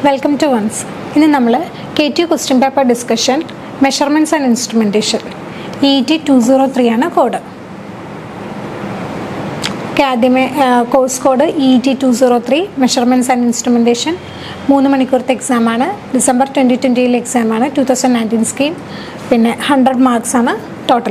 Welcome to വൺസ് ഇന്ന് നമ്മൾ K T question paper discussion measurements and instrumentation E T two zero three ആണ് code okay ആദ്യമേ course code E T two zero three measurements and instrumentation മൂന്ന് മണിക്കൂറത്തെ എക്സാമാണ് December twenty ട്വൻറ്റിയിലെ എക്സാമാണ് ടു തൗസൻഡ് നയൻറ്റീൻ സ്കീം പിന്നെ hundred marks ആണ് total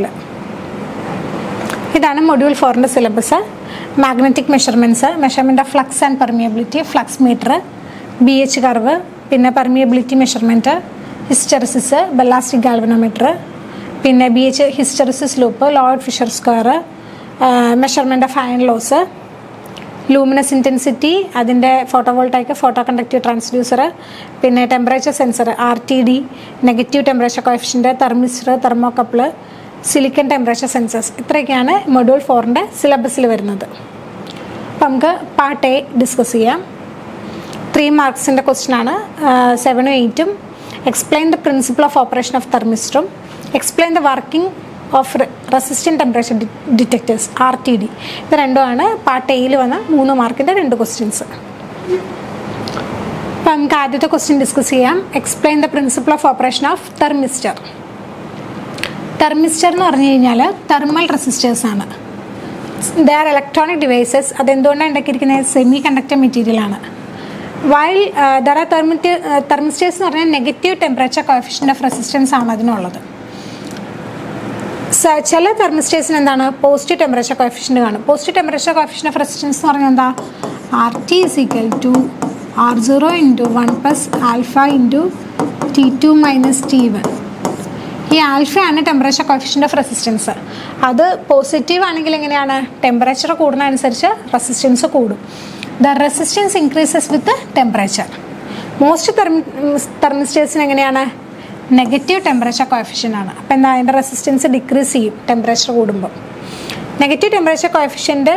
ഇതാണ് മൊഡ്യൂൾ ഫോറിൻ്റെ syllabus magnetic measurements measurement of flux and permeability flux meter B H curve പിന്നെ permeability measurement hysteresis ballistic galvanometer പിന്നെ B H hysteresis loop Lloyd Fisher square measurement of iron loss luminous intensity അതിൻ്റെ photovoltaic photo conductive transducer പിന്നെ temperature sensor R T D negative temperature coefficient thermistor thermocouple silicon temperature sensors ഇത്രയൊക്കെയാണ് module ഫോറിൻ്റെ സിലബസിൽ വരുന്നത് അപ്പം നമുക്ക് part A discuss ചെയ്യാം three മാർക്സിൻ്റെ ക്വസ്റ്റ്യൻ ആണ് സെവനും എയ്റ്റും explain the principle of operation of തെർമിസ്റ്ററും explain the working of resistant temperature detectors R T D ഇത് രണ്ടുമാണ് പാർട്ട് എയിൽ വന്ന മൂന്ന് മാർക്കിൻ്റെ രണ്ട് ക്വസ്റ്റ്യൻസ് അപ്പം നമുക്ക് ആദ്യത്തെ ക്വസ്റ്റ്യൻ ഡിസ്കസ് ചെയ്യാം explain the principle of operation of thermistor thermistor എന്ന് പറഞ്ഞു കഴിഞ്ഞാൽ തെർമൽ റെസിസ്റ്റേഴ്സ് ആണ് ദ ആർ ഇലക്ട്രോണിക് ഡിവൈസസ് അതെന്തുകൊണ്ടാണ് ഉണ്ടാക്കിയിരിക്കുന്നത് സെമി കണ്ടക്ടർ മെറ്റീരിയൽ ആണ് while there are thermit thermistors എന്ന് പറഞ്ഞാൽ negative temperature coefficient of resistance ആണ് അതിനുള്ളത് ചില തെർമിസ്റ്റേഴ്സിന് എന്താണ് പോസിറ്റീവ് ടെമ്പറേച്ചർ കോഫിഷ്യൻ്റ് കാണും positive temperature coefficient of resistance എന്ന് പറഞ്ഞാൽ എന്താ R T is equal to R zero into one plus alpha into T two minus T one ഈ ആൽഫയാണ് ടെമ്പറേച്ചർ കോഫിഷ്യൻ്റ് ഓഫ് റെസിസ്റ്റൻസ് അത് പോസിറ്റീവ് ആണെങ്കിൽ എങ്ങനെയാണ് ടെമ്പറേച്ചർ കൂടുന്നതനുസരിച്ച് റെസിസ്റ്റൻസ് കൂടും the resistance increases with temperature most തെർമി തെർമിസ്റ്റേഴ്സിന് എങ്ങനെയാണ് നെഗറ്റീവ് ടെമ്പറേച്ചർ കോഫിഷ്യൻ ആണ് അപ്പം എന്താ അതിൻ്റെ റെസിസ്റ്റൻസ് ഡിക്രീസ് ചെയ്യും ടെമ്പറേച്ചർ കൂടുമ്പോൾ നെഗറ്റീവ് ടെമ്പറേച്ചർ കോഫിഷ്യൻ്റ്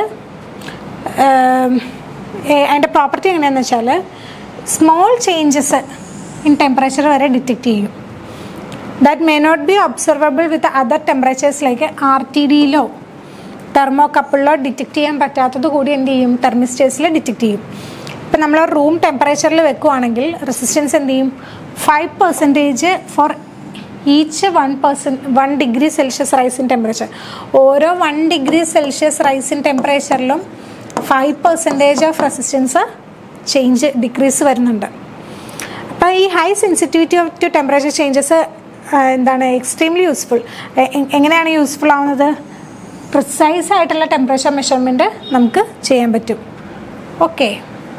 അതിൻ്റെ പ്രോപ്പർട്ടി എങ്ങനെയാണെന്ന് വെച്ചാൽ സ്മോൾ ചേഞ്ചസ് ഇൻ ടെമ്പറേച്ചർ വരെ ഡിറ്റക്റ്റ് ചെയ്യും that may not be observable with other temperatures like R T ഡിയിലോ തെർമോ കപ്പിളിലോ ഡിറ്റക്റ്റ് ചെയ്യാൻ പറ്റാത്തത് കൂടി എന്ത് ചെയ്യും തെർമിസ്റ്റേഴ്സിൽ ഡിറ്റക്റ്റ് ചെയ്യും ഇപ്പം നമ്മൾ റൂം ടെമ്പറേച്ചറിൽ വെക്കുവാണെങ്കിൽ റെസിസ്റ്റൻസ് എന്ത് ചെയ്യും five percentage for each one percent one degree Celsius rise in temperature ഓരോ one degree Celsius rise in ടെമ്പറേച്ചറിലും five percentage of resistance change decrease വരുന്നുണ്ട് അപ്പോൾ ഈ high sensitivity of to temperature changes എന്താണ് എക്സ്ട്രീംലി യൂസ്ഫുൾ എങ്ങനെയാണ് useful ആവുന്നത് precise ആയിട്ടുള്ള temperature measurement നമുക്ക് ചെയ്യാൻ പറ്റും ഓക്കെ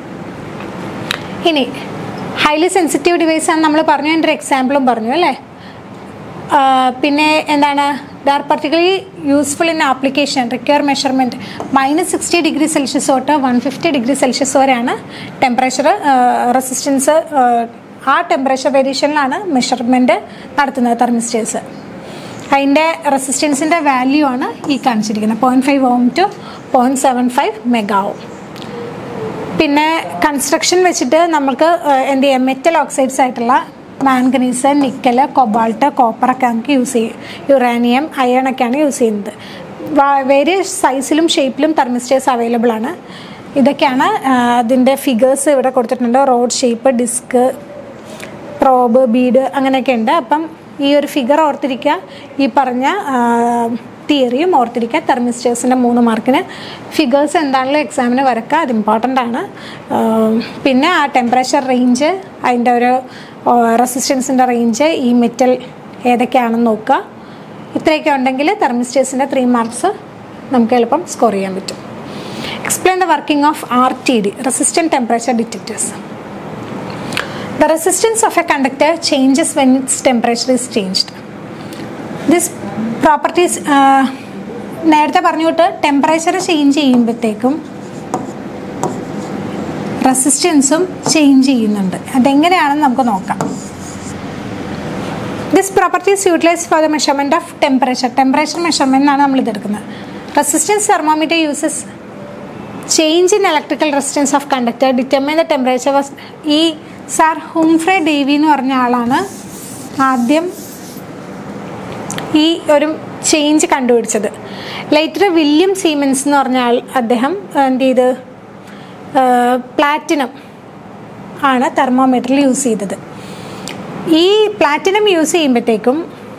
ഇനി ഹൈലി സെൻസിറ്റീവ് ഡിവൈസ് ആണ് നമ്മൾ പറഞ്ഞു എൻ്റെ ഒരു എക്സാമ്പിളും പറഞ്ഞു അല്ലേ പിന്നെ എന്താണ് they are particularly useful in application require measurement minus sixty degree Celsius തൊട്ട് വൺ ഫിഫ്റ്റി ഡിഗ്രി സെൽഷ്യസ് വരെയാണ് ടെമ്പറേച്ചർ റെസിസ്റ്റൻസ് ആ ടെമ്പറേച്ചർ വേരിയേഷനിലാണ് മെഷർമെൻറ്റ് നടത്തുന്നത് തെർമിസ്റ്റേഴ്സ് അതിൻ്റെ റെസിസ്റ്റൻസിൻ്റെ വാല്യൂ ആണ് ഈ കാണിച്ചിരിക്കുന്നത് point five ohm to point seven five mega ohm പിന്നെ കൺസ്ട്രക്ഷൻ വെച്ചിട്ട് നമുക്ക് എന്ത് ചെയ്യാം മെറ്റൽ ഓക്സൈഡ്സ് ആയിട്ടുള്ള മാംഗനീസ് നിക്കൽ കൊബാൾട്ട് കോപ്പറൊക്കെ നമുക്ക് യൂസ് ചെയ്യും യുറാനിയം അയൺ ഒക്കെയാണ് യൂസ് ചെയ്യുന്നത് വേരിയസ് സൈസിലും ഷേപ്പിലും തെർമിസ്റ്റേഴ്സ് അവൈലബിൾ ആണ് ഇതൊക്കെയാണ് അതിൻ്റെ ഫിഗേഴ്സ് ഇവിടെ കൊടുത്തിട്ടുണ്ട് rod shape disc probe bead അങ്ങനെയൊക്കെ ഉണ്ട് അപ്പം ഈ ഒരു ഫിഗർ ഓർത്തിരിക്കുക ഈ പറഞ്ഞ തിയറിയും ഓർത്തിരിക്കുക തെർമിസ്റ്റേഴ്സിൻ്റെ മൂന്ന് മാർക്കിന് ഫിഗേഴ്സ് എന്താണല്ലോ എക്സാമിന് വരക്കുക അത് ഇമ്പോർട്ടൻ്റ് ആണ് പിന്നെ ആ ടെമ്പറേച്ചർ റേഞ്ച് അതിൻ്റെ ഒരു റെസിസ്റ്റൻസിൻ്റെ റേഞ്ച് ഈ മെറ്റൽ ഏതൊക്കെയാണെന്ന് നോക്കുക ഇത്രയൊക്കെ ഉണ്ടെങ്കിൽ തെർമിസ്റ്റേഴ്സിൻ്റെ ത്രീ മാർക്സ് നമുക്ക് എളുപ്പം സ്കോർ ചെയ്യാൻ പറ്റും explain the working of R T D resistant temperature detectors The resistance of a conductor changes when its temperature is changed. This properties നേരത്തെ പറഞ്ഞു വിട്ട് ടെമ്പറേച്ചർ ചേഞ്ച് ചെയ്യുമ്പോഴത്തേക്കും റെസിസ്റ്റൻസും ചേഞ്ച് ചെയ്യുന്നുണ്ട് അതെങ്ങനെയാണെന്ന് നമുക്ക് നോക്കാം this properties utilise for the measurement of temperature temperature measurement ആണ് നമ്മൾ ഇതെടുക്കുന്നത് resistance thermometer uses change in electrical resistance of conductor determine the temperature was ഈ സാർ ഹുംഫ്രെ ഡേവി എന്ന് പറഞ്ഞ ആളാണ് ആദ്യം ഈ ഒരു ചേഞ്ച് കണ്ടുപിടിച്ചത് ലേറ്റർ വില്യം സീമൻസ് എന്ന് പറഞ്ഞ ആൾ അദ്ദേഹം എന്ത് ചെയ്ത് പ്ലാറ്റിനം ആണ് തെർമോമീറ്ററിൽ യൂസ് ചെയ്തത് ഈ പ്ലാറ്റിനം യൂസ് ചെയ്യുമ്പോഴത്തേക്കും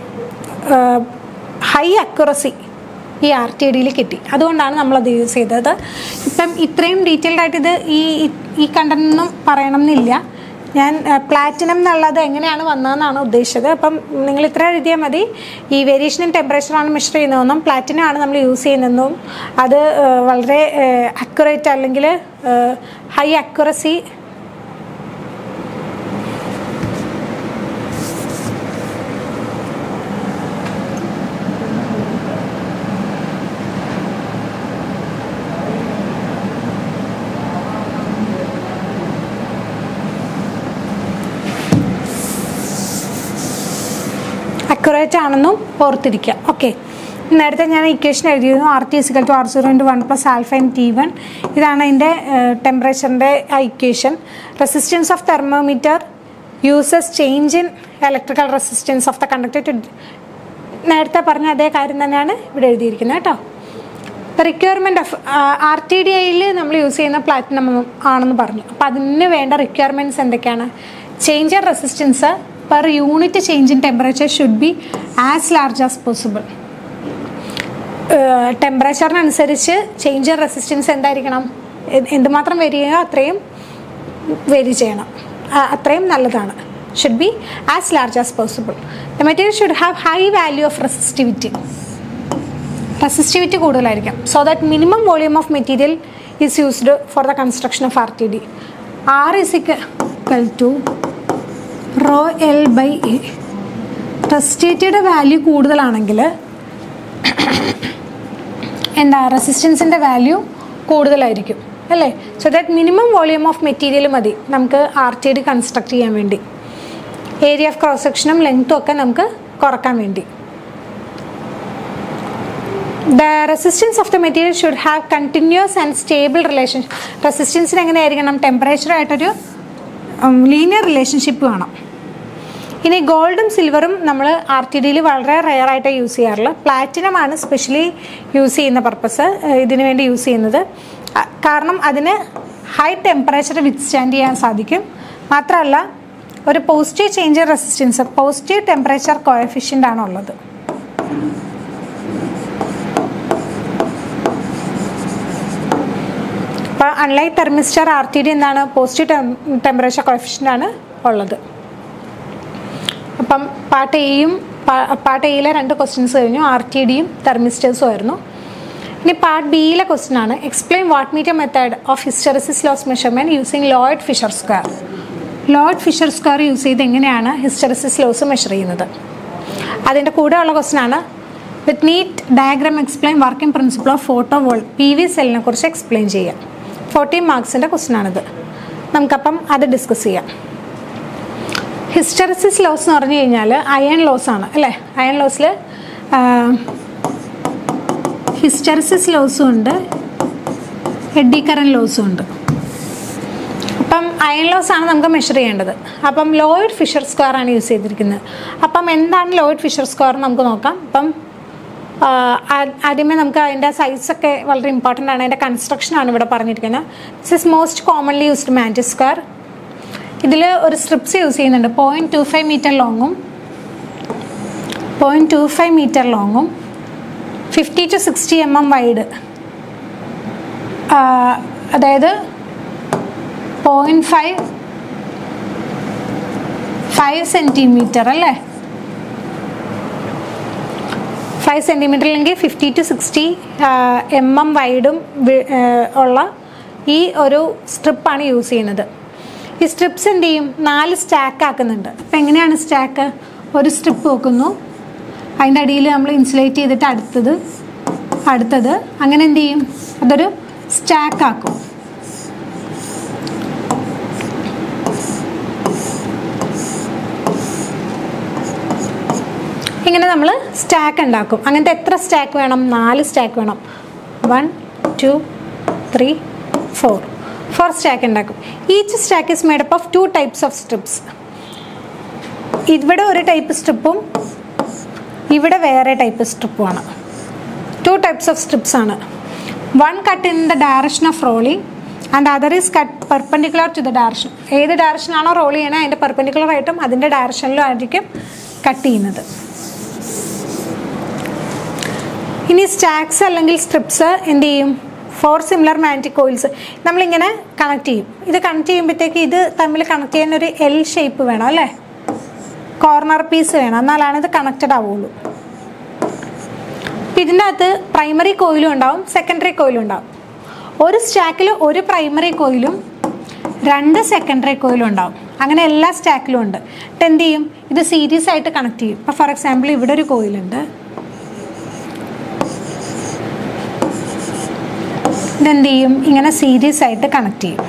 ഹൈ അക്യുറസി ഈ ആർ ടി ഡിയിൽ കിട്ടി അതുകൊണ്ടാണ് നമ്മളത് യൂസ് ചെയ്തത് ഇപ്പം ഇത്രയും ഡീറ്റെയിൽഡ് ആയിട്ട് ഇത് ഈ ഈ കണ്ടന്റൊന്നും പറയണം എന്നില്ല ഞാൻ പ്ലാറ്റിനം എന്നുള്ളത് എങ്ങനെയാണ് വന്നതെന്നാണ് ഉദ്ദേശിച്ചത് അപ്പം നിങ്ങൾ ഇത്ര എഴുതിയാൽ മതി ഈ വേരിയേഷൻ ഇൻ ടെമ്പറേച്ചറാണ് മെഷർ ചെയ്യുന്നതെന്നും പ്ലാറ്റിനം ആണ് നമ്മൾ യൂസ് ചെയ്യുന്നതെന്നും അത് ആ, വളരെ അക്യുറേറ്റ് അല്ലെങ്കിൽ ഹൈ അക്യുറസി അക്യുറേറ്റ് ആണെന്നും ഓർത്തിരിക്കുക ഓക്കെ നേരത്തെ ഞാൻ ഇക്വേഷൻ എഴുതിയിരുന്നു R T is equal to R zero into one plus alpha in T one ഇതാണ് അതിൻ്റെ ടെമ്പറേച്ചറിൻ്റെ equation resistance of thermometer uses change in electrical resistance of the conductor to നേരത്തെ പറഞ്ഞ അതേ കാര്യം തന്നെയാണ് ഇവിടെ എഴുതിയിരിക്കുന്നത് കേട്ടോ requirement of R T D ഐയിൽ നമ്മൾ യൂസ് ചെയ്യുന്ന പ്ലാറ്റിനം ആണെന്ന് പറഞ്ഞു അപ്പോൾ അതിന് വേണ്ട റിക്വയർമെൻറ്റ്സ് എന്തൊക്കെയാണ് change in resistance per unit change in temperature should be as large as possible ടെമ്പറേച്ചറിനനുസരിച്ച് ചേഞ്ച് ഇൻ റെസിസ്റ്റൻസ് എന്തായിരിക്കണം എ- എന്തുമാത്രം വേരി ചെയ്യുക അത്രയും വേരി ചെയ്യണം ആ, അത്രയും നല്ലതാണ് should be as large as possible the material should have high value of resistivity resistivity കൂടുതലായിരിക്കും so that minimum volume of material is used for the construction of R T D R is equal to rho L by A റെസിസ്റ്റേറ്റിയുടെ value കൂടുതലാണെങ്കിൽ എന്താ റെസിസ്റ്റൻസിൻ്റെ value കൂടുതലായിരിക്കും അല്ലേ so that minimum volume of material മതി നമുക്ക് R T D construct ചെയ്യാൻ വേണ്ടി ഏരിയ ഓഫ് ക്രോസ് സെക്ഷനും ലെങ്ത്തും ഒക്കെ നമുക്ക് കുറക്കാൻ വേണ്ടി the resistance of the material should have continuous and stable relation റെസിസ്റ്റൻസിന് എങ്ങനെയായിരിക്കണം ടെമ്പറേച്ചറായിട്ടൊരു ലീനിയർ റിലേഷൻഷിപ്പ് വേണം ഇനി ഗോൾഡും സിൽവറും നമ്മൾ ആർ ടി ഡിയിൽ വളരെ റെയർ ആയിട്ട് യൂസ് ചെയ്യാറുള്ളത് പ്ലാറ്റിനം ആണ് സ്പെഷ്യലി യൂസ് ചെയ്യുന്ന പർപ്പസ് ഇതിനു വേണ്ടി യൂസ് ചെയ്യുന്നത് അ- കാരണം അതിന് ഹൈ ടെമ്പറേച്ചർ വിത്ത്സ്റ്റാൻഡ് ചെയ്യാൻ സാധിക്കും മാത്രമല്ല ഒരു positive change resistance positive temperature coefficient ആണ് ഉള്ളത് അപ്പോൾ unlike thermistor R T D എന്താണ് പോസിറ്റീവ് ടെമ്പറേച്ചർ കോയഫിഷ്യൻ്റ് ആണ് ഉള്ളത് അപ്പം പാർട്ട് എയും പാർട്ട് എയിലെ രണ്ട് ക്വസ്റ്റ്യൻസ് കഴിഞ്ഞു ആർ ടി ഡിയും തെർമിസ്റ്റേഴ്സും ആയിരുന്നു ഇനി പാർട്ട് ബിയിലെ ക്വസ്റ്റ്യൻ ആണ് explain watt meter method of hysteresis loss measurement using Lloyd Fisher square Lloyd Fisher square use ചെയ്ത് എങ്ങനെയാണ് ഹിസ്റ്ററിസിസ് ലോസ് മെഷർ ചെയ്യുന്നത് അതിൻ്റെ കൂടെയുള്ള ക്വസ്റ്റ്യൻ ആണ് with neat diagram explain working principle of photo വോൾ പി വി സെല്ലിനെ കുറിച്ച് എക്സ്പ്ലെയിൻ ചെയ്യാം ഫോർട്ടീൻ മാർക്സിൻ്റെ ക്വസ്റ്റ്യൻ ആണിത് നമുക്കപ്പം അത് ഡിസ്കസ് ചെയ്യാം ഹിസ്റ്ററിസിസ് ലോസ് എന്ന് പറഞ്ഞു കഴിഞ്ഞാൽ അയൺ ലോസ് ആണ് അല്ലേ അയൺ ലോസിൽ ഹിസ്റ്ററിസിസ് ലോസും ഉണ്ട് എഡി കറൻ ലോസും ഉണ്ട് അപ്പം അയൺ ലോസ് ആണ് നമുക്ക് മെഷർ ചെയ്യേണ്ടത് അപ്പം ലോയിഡ് ഫിഷർ സ്ക്വയർ ആണ് യൂസ് ചെയ്തിരിക്കുന്നത് അപ്പം എന്താണ് ലോയിഡ് ഫിഷർ സ്ക്വയർ നമുക്ക് നോക്കാം അപ്പം ആ, ആ- ആദ്യമേ നമുക്ക് അതിൻ്റെ സൈസൊക്കെ വളരെ ഇമ്പോർട്ടൻ്റ് ആണ് അതിൻ്റെ കൺസ്ട്രക്ഷനാണ് ഇവിടെ പറഞ്ഞിരിക്കുന്നത് this is most commonly used മാൻറ്റി സ്ക്വയർ ഇതിൽ ഒരു സ്ട്രിപ്സ് യൂസ് ചെയ്യുന്നുണ്ട് പോയിൻറ്റ് ടു ഫൈവ് മീറ്റർ ലോങ്ങും പോയിൻറ്റ് ടു ഫൈവ് മീറ്റർ ലോങ്ങും fifty to sixty M M wide അതായത് പോയിൻറ്റ് ഫൈവ് ഫൈവ് സെൻറ്റിമീറ്റർ അല്ലേ ഫൈവ് സെൻറ്റിമീറ്റർ അല്ലെങ്കിൽ fifty to sixty M M വൈഡും ഉള്ള ഈ ഒരു സ്ട്രിപ്പാണ് യൂസ് ചെയ്യുന്നത് ഈ സ്ട്രിപ്സ് എന്ത് ചെയ്യും നാല് സ്റ്റാക്ക് ആക്കുന്നുണ്ട് അപ്പം എങ്ങനെയാണ് സ്റ്റാക്ക് ഒരു സ്ട്രിപ്പ് വെക്കുന്നു അതിൻ്റെ അടിയിൽ നമ്മൾ ഇൻസുലേറ്റ് ചെയ്തിട്ട് അടുത്തത് അടുത്തത് അങ്ങനെ എന്ത് ചെയ്യും അതൊരു സ്റ്റാക്ക് ആക്കും ഇങ്ങനെ നമ്മൾ സ്റ്റാക്ക് ഉണ്ടാക്കും അങ്ങനത്തെ എത്ര സ്റ്റാക്ക് വേണം നാല് സ്റ്റാക്ക് വേണം one two three four four stack ഉണ്ടാക്കും each stack is made up of two types of strips ഇവിടെ ഒരു ടൈപ്പ് സ്ട്രിപ്പും ഇവിടെ വേറെ ടൈപ്പ് സ്ട്രിപ്പുമാണ് ടു ടൈപ്സ് ഓഫ് സ്ട്രിപ്സ് ആണ് one cut in the direction of rolling and other is cut perpendicular to the direction ഏത് ഡയറക്ഷനാണോ റോൾ ചെയ്യണത് അതിൻ്റെ പെർപ്പൻഡിക്കുലർ ആയിട്ടും അതിൻ്റെ ഡയറക്ഷനിലും ആയിരിക്കും കട്ട് ചെയ്യുന്നത് ഇനി സ്റ്റാക്സ് അല്ലെങ്കിൽ സ്ട്രിപ്സ് എന്ത് ചെയ്യും ഫോർ സിമിലർ മാഗ്നറ്റിക് കോയിൽസ് നമ്മളിങ്ങനെ കണക്ട് ചെയ്യും ഇത് കണക്ട് ചെയ്യുമ്പോഴത്തേക്ക് ഇത് തമ്മിൽ കണക്ട് ചെയ്യാൻ ഒരു എൽ ഷേപ്പ് വേണം അല്ലേ കോർണർ പീസ് വേണം എന്നാലാണ് ഇത് കണക്റ്റഡ് ആവുള്ളൂ ഇതിൻ്റെ അകത്ത് പ്രൈമറി കോയിലും ഉണ്ടാവും സെക്കൻഡറി കോയിലും ഉണ്ടാവും ഒരു സ്റ്റാക്കിൽ ഒരു പ്രൈമറി കോയിലും രണ്ട് സെക്കൻഡറി കോയിലും ഉണ്ടാവും അങ്ങനെ എല്ലാ സ്റ്റാക്കിലും ഉണ്ട് എന്നിട്ട് എന്ത് ചെയ്യും ഇത് സീരീസ് ആയിട്ട് കണക്ട് ചെയ്യും ഇപ്പോൾ ഫോർ എക്സാമ്പിൾ ഇവിടെ ഒരു കോയിലുണ്ട് ഇതെന്ത് ചെയ്യും ഇങ്ങനെ സീരീസ് ആയിട്ട് കണക്ട് ചെയ്യും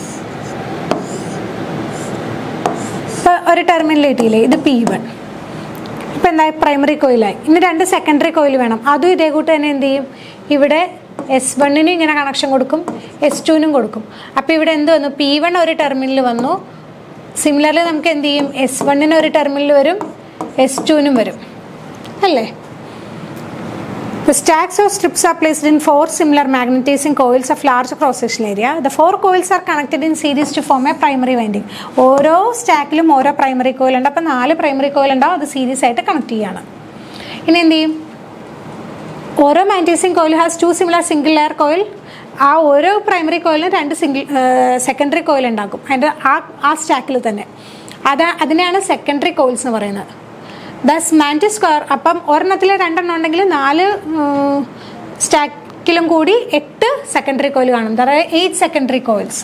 ഇപ്പോൾ ഒരു ടെർമിനൽ കിട്ടിയില്ലേ ഇത് പി വൺ ഇപ്പം എന്തായി പ്രൈമറി കോയിലായി ഇനി രണ്ട് സെക്കൻഡറി കോയിൽ വേണം അതും ഇതേ കൂട്ട് തന്നെ എന്ത് ചെയ്യും ഇവിടെ എസ് വണ്ണിനും ഇങ്ങനെ കണക്ഷൻ കൊടുക്കും എസ് ടുവിനും കൊടുക്കും അപ്പോൾ ഇവിടെ എന്ത് വന്നു പി വൺ ഒരു ടെർമിനൽ വന്നു സിമിലർലി നമുക്ക് എന്ത് ചെയ്യും എസ് വണ്ണിന് ഒരു ടെർമിനൽ വരും എസ് ടുവിനും വരും അല്ലേ The stacks or strips are placed in four similar magnetizing coils of large cross-section area. The four coils are connected in series to form a primary winding. ഓരോ സ്റ്റാക്കിലും ഓരോ പ്രൈമറി കോയിൽ ഉണ്ട് അപ്പോൾ നാല് primary coil ഉണ്ടാവും അത് series ആയിട്ട് connect ചെയ്യാണ് ഇനി എന്ത് ചെയ്യും ഓരോ magnetising coil has two similar single layer coil ആ ഓരോ പ്രൈമറി കോയിലും രണ്ട് സിംഗിൾ സെക്കൻഡറി കോയിൽ ഉണ്ടാക്കും അതിൻ്റെ ആ ആ സ്റ്റാക്കിൽ തന്നെ അത് അതിനെയാണ് സെക്കൻഡറി കോയിൽസ് എന്ന് പറയുന്നത് ദസ് മാൻറ്റി സ്ക്വയർ അപ്പം ഒരെണ്ണത്തിൽ രണ്ടെണ്ണം ഉണ്ടെങ്കിൽ നാല് സ്റ്റാക്കിലും കൂടി എട്ട് സെക്കൻഡറി കോയിൽ കാണും അതായത് eight secondary coils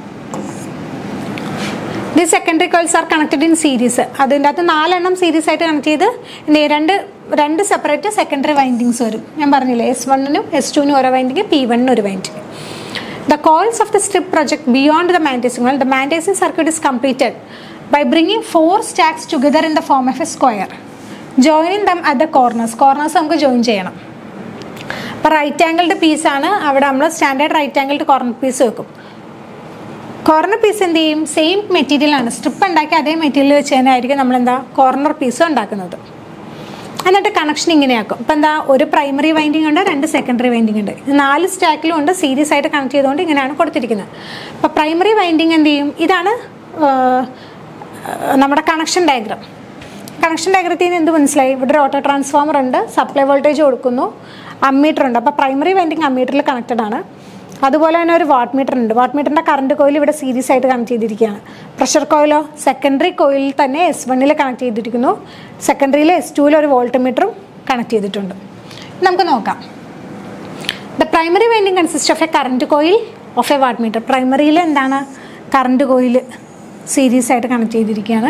the secondary coils are connected in series അതിൻ്റെ അകത്ത് നാലെണ്ണം സീരീസ് ആയിട്ട് കണക്ട് ചെയ്ത് എന്ത് ചെയ്യും? രണ്ട് രണ്ട് സെപ്പറേറ്റ് സെക്കൻഡറി വൈൻഡിങ്സ് വരും ഞാൻ പറഞ്ഞില്ലേ എസ് വണ്ണിനും എസ് ടുവിനും ഓരോ വൈൻഡിങ് പി വണ്ണിനും ഒരു winding The coils of the strip project beyond the magnetizing well, the magnetizing circuit is completed by bringing four stacks together in the form of a square. Joining them at the corners. Corners നമുക്ക് join ചെയ്യണം അപ്പോൾ right angled പീസാണ് അവിടെ നമ്മൾ standard right angled corner piece വെക്കും corner piece എന്ത് ചെയ്യും same മെറ്റീരിയലാണ് സ്ട്രിപ്പ് ഉണ്ടാക്കി അതേ മെറ്റീരിയൽ വെച്ച് തന്നെ ആയിരിക്കും നമ്മളെന്താ കോർണർ പീസ് ഉണ്ടാക്കുന്നത് എന്നിട്ട് കണക്ഷൻ ഇങ്ങനെയാക്കും ഇപ്പം എന്താ ഒരു പ്രൈമറി വൈൻഡിങ് ഉണ്ട് രണ്ട് സെക്കൻഡറി വൈൻഡിങ് ഉണ്ട് ഇത് നാല് സ്റ്റാക്കിലും ഉണ്ട് സീരീസ് ആയിട്ട് കണക്ട് ചെയ്തുകൊണ്ട് ഇങ്ങനെയാണ് കൊടുത്തിരിക്കുന്നത് അപ്പോൾ പ്രൈമറി വൈൻഡിങ് എന്ത് ചെയ്യും ഇതാണ് ആ, നമ്മുടെ കണക്ഷൻ ഡയഗ്രാം കണക്ഷൻ ഡയഗ്രത്തിൽ നിന്ന് എന്ത് മനസ്സിലായി ഇവിടെ ഒരു ഓട്ടോ ട്രാൻസ്ഫോമർ ഉണ്ട് സപ്ലൈ വോൾട്ടേജ് കൊടുക്കുന്നു അമ്മീറ്റർ ഉണ്ട് അപ്പോൾ പ്രൈമറി വൈൻഡിങ് അമ്മീറ്ററിൽ കണക്റ്റഡ് ആണ് അതുപോലെ തന്നെ ഒരു വാട്ട് മീറ്റർ ഉണ്ട് വാട്ട് മീറ്ററിൻ്റെ കറണ്ട് കോയിൽ ഇവിടെ സീരീസ് ആയിട്ട് കണക്ട് ചെയ്തിരിക്കുകയാണ് പ്രഷർ കോയിലോ സെക്കൻഡറി കോയിലിൽ തന്നെ എസ് വണ്ണിൽ കണക്ട് ചെയ്തിരിക്കുന്നു സെക്കൻഡറിയിൽ എസ് ടുവിൽ ഒരു വോൾട്ട് മീറ്ററും കണക്ട് ചെയ്തിട്ടുണ്ട് നമുക്ക് നോക്കാം the primary winding consist of a current coil of a watt meter പ്രൈമറിയിൽ എന്താണ് കറണ്ട് കോയിൽ സീരീസ് ആയിട്ട് കണക്ട് ചെയ്തിരിക്കുകയാണ്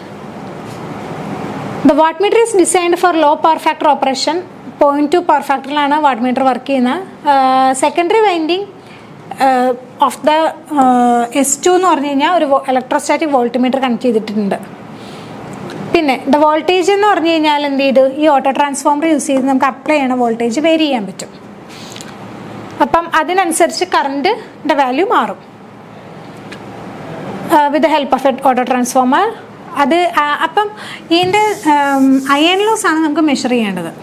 the watt meter is designed for low power factor operation point two power ഫാക്ടറിലാണ് watt meter work ചെയ്യുന്നത് secondary winding of the S two എന്ന് പറഞ്ഞു കഴിഞ്ഞാൽ ഒരു ഇലക്ട്രോസ്റ്റാറ്റിക് വോൾട്ട് മീറ്റർ കണക്ട് ചെയ്തിട്ടുണ്ട് പിന്നെ ദ വോൾട്ടേജ് എന്ന് പറഞ്ഞു കഴിഞ്ഞാൽ എന്ത് ചെയ്തു ഈ ഓട്ടോ ട്രാൻസ്ഫോമർ യൂസ് ചെയ്ത് നമുക്ക് അപ്ലൈ ചെയ്യണ വോൾട്ടേജ് വേരി ചെയ്യാൻ പറ്റും അപ്പം അതിനനുസരിച്ച് കറണ്ടിൻ്റെ വാല്യൂ മാറും with the help of a auto transformer അത് ആ, അപ്പം ഇതിൻ്റെ അയൺ ലോസ് ആണ് നമുക്ക് മെഷർ ചെയ്യേണ്ടത്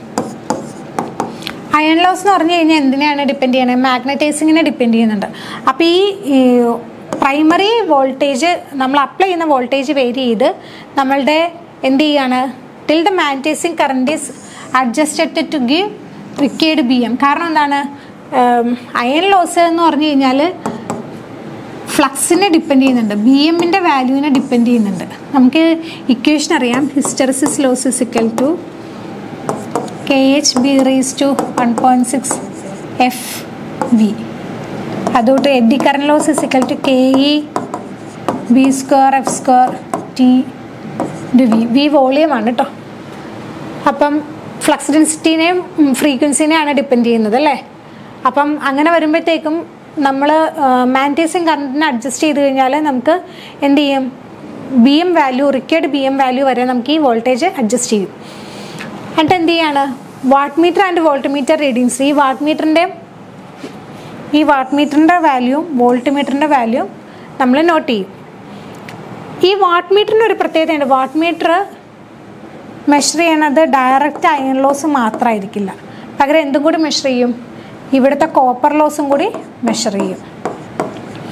അയൺ ലോസ് എന്ന് പറഞ്ഞു കഴിഞ്ഞാൽ എന്തിനെയാണ് ഡിപ്പെൻഡ് ചെയ്യണത് മാഗ്നറ്റൈസിങ്ങിനെ ഡിപ്പെൻഡ് ചെയ്യുന്നുണ്ട് അപ്പോൾ ഈ പ്രൈമറി വോൾട്ടേജ് നമ്മൾ അപ്ലൈ ചെയ്യുന്ന വോൾട്ടേജ് വേരി ചെയ്ത് നമ്മളുടെ എന്ത് ചെയ്യാണ് till the magnetising current is adjusted to give required B M കാരണം എന്താണ് അയൺ ലോസ് എന്ന് പറഞ്ഞു കഴിഞ്ഞാൽ ഫ്ലക്സിനെ ഡിപ്പെൻഡ് ചെയ്യുന്നുണ്ട് ബി എമ്മിൻ്റെ വാല്യൂവിനെ ഡിപ്പെൻഡ് ചെയ്യുന്നുണ്ട് നമുക്ക് ഇക്വേഷൻ അറിയാം hysteresis loss is equal to K H B raise to one point six F V അതുകൊണ്ട് eddy current loss is equal to K E B square F square T ഇത് വി വി വോളിയമാണ് കേട്ടോ അപ്പം flux ഡെൻസിറ്റീനെയും ഫ്രീക്വൻസിനെയാണ് depend ചെയ്യുന്നത് അല്ലേ അപ്പം അങ്ങനെ വരുമ്പോഴത്തേക്കും നമ്മൾ മാൻറ്റേസിങ് കറണ്ടിനെ അഡ്ജസ്റ്റ് ചെയ്ത് കഴിഞ്ഞാൽ നമുക്ക് എന്ത് ചെയ്യും B M value required B M value വരെ നമുക്ക് ഈ വോൾട്ടേജ് അഡ്ജസ്റ്റ് ചെയ്യും എന്നിട്ട് എന്ത് ചെയ്യാണ് watt meter and volt meter readings ഈ വാട്ട് മീറ്ററിൻ്റെ ഈ വാട്ട് മീറ്ററിൻ്റെ വാല്യൂ വോൾട്ട് മീറ്ററിൻ്റെ വാല്യൂ നമ്മൾ നോട്ട് ചെയ്യും ഈ വാട്ട് മീറ്ററിന് ഒരു പ്രത്യേകതയുണ്ട് വാട്ട് മീറ്റർ മെഷർ ചെയ്യണത് ഡയറക്റ്റ് അയൺ ലോസ് മാത്രമായിരിക്കില്ല പകരം എന്തും കൂടി മെഷർ ചെയ്യും ഇവിടുത്തെ കോപ്പർ ലോസും കൂടി മെഷർ ചെയ്യും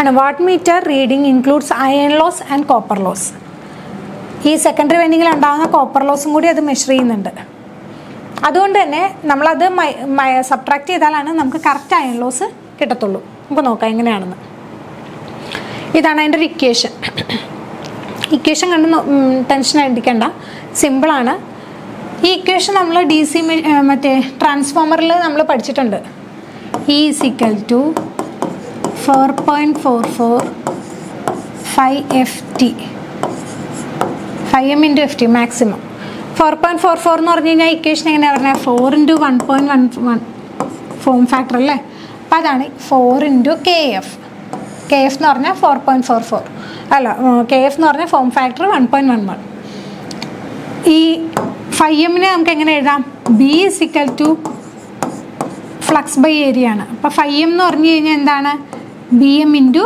ആണ് watt meter reading includes iron loss and copper loss ഈ സെക്കൻഡറി വെൻഡിങ്ങിൽ ഉണ്ടാകുന്ന കോപ്പർ ലോസും കൂടി അത് മെഷർ ചെയ്യുന്നുണ്ട് അതുകൊണ്ട് തന്നെ നമ്മളത് സബ്ട്രാക്ട് ചെയ്താലാണ് നമുക്ക് കറക്റ്റ് അയൺ ലോസ് കിട്ടത്തുള്ളൂ നമുക്ക് നോക്കാം എങ്ങനെയാണെന്ന് ഇതാണ് അതിൻ്റെ ഒരു ഇക്വേഷൻ ഇക്വേഷൻ കണ്ട് ടെൻഷൻ അടിക്കണ്ട സിമ്പിളാണ് ഈ ഇക്വേഷൻ നമ്മൾ ഡി സി മറ്റേ ട്രാൻസ്ഫോമറിൽ നമ്മൾ പഠിച്ചിട്ടുണ്ട് E is equal to four point four four five F T five M into F T maximum four point four four എന്ന് പറഞ്ഞു കഴിഞ്ഞാൽ ഇക്വേഷൻ എങ്ങനെയാണ് പറഞ്ഞാൽ four into one point one one form factor അല്ലേ അപ്പോൾ അതാണ് four into K F K F എന്ന് പറഞ്ഞാൽ ഫോർ പോയിൻറ്റ് ഫോർ ഫോർ അല്ല കെ എഫ് എന്ന് പറഞ്ഞാൽ form factor one point one one ഈ ഫൈവ് എമ്മിനെ നമുക്ക് എങ്ങനെ എഴുതാം B is equal to flux by area ആണ് അപ്പോൾ ഫൈവ് എം എന്ന് പറഞ്ഞു കഴിഞ്ഞാൽ എന്താണ് B M into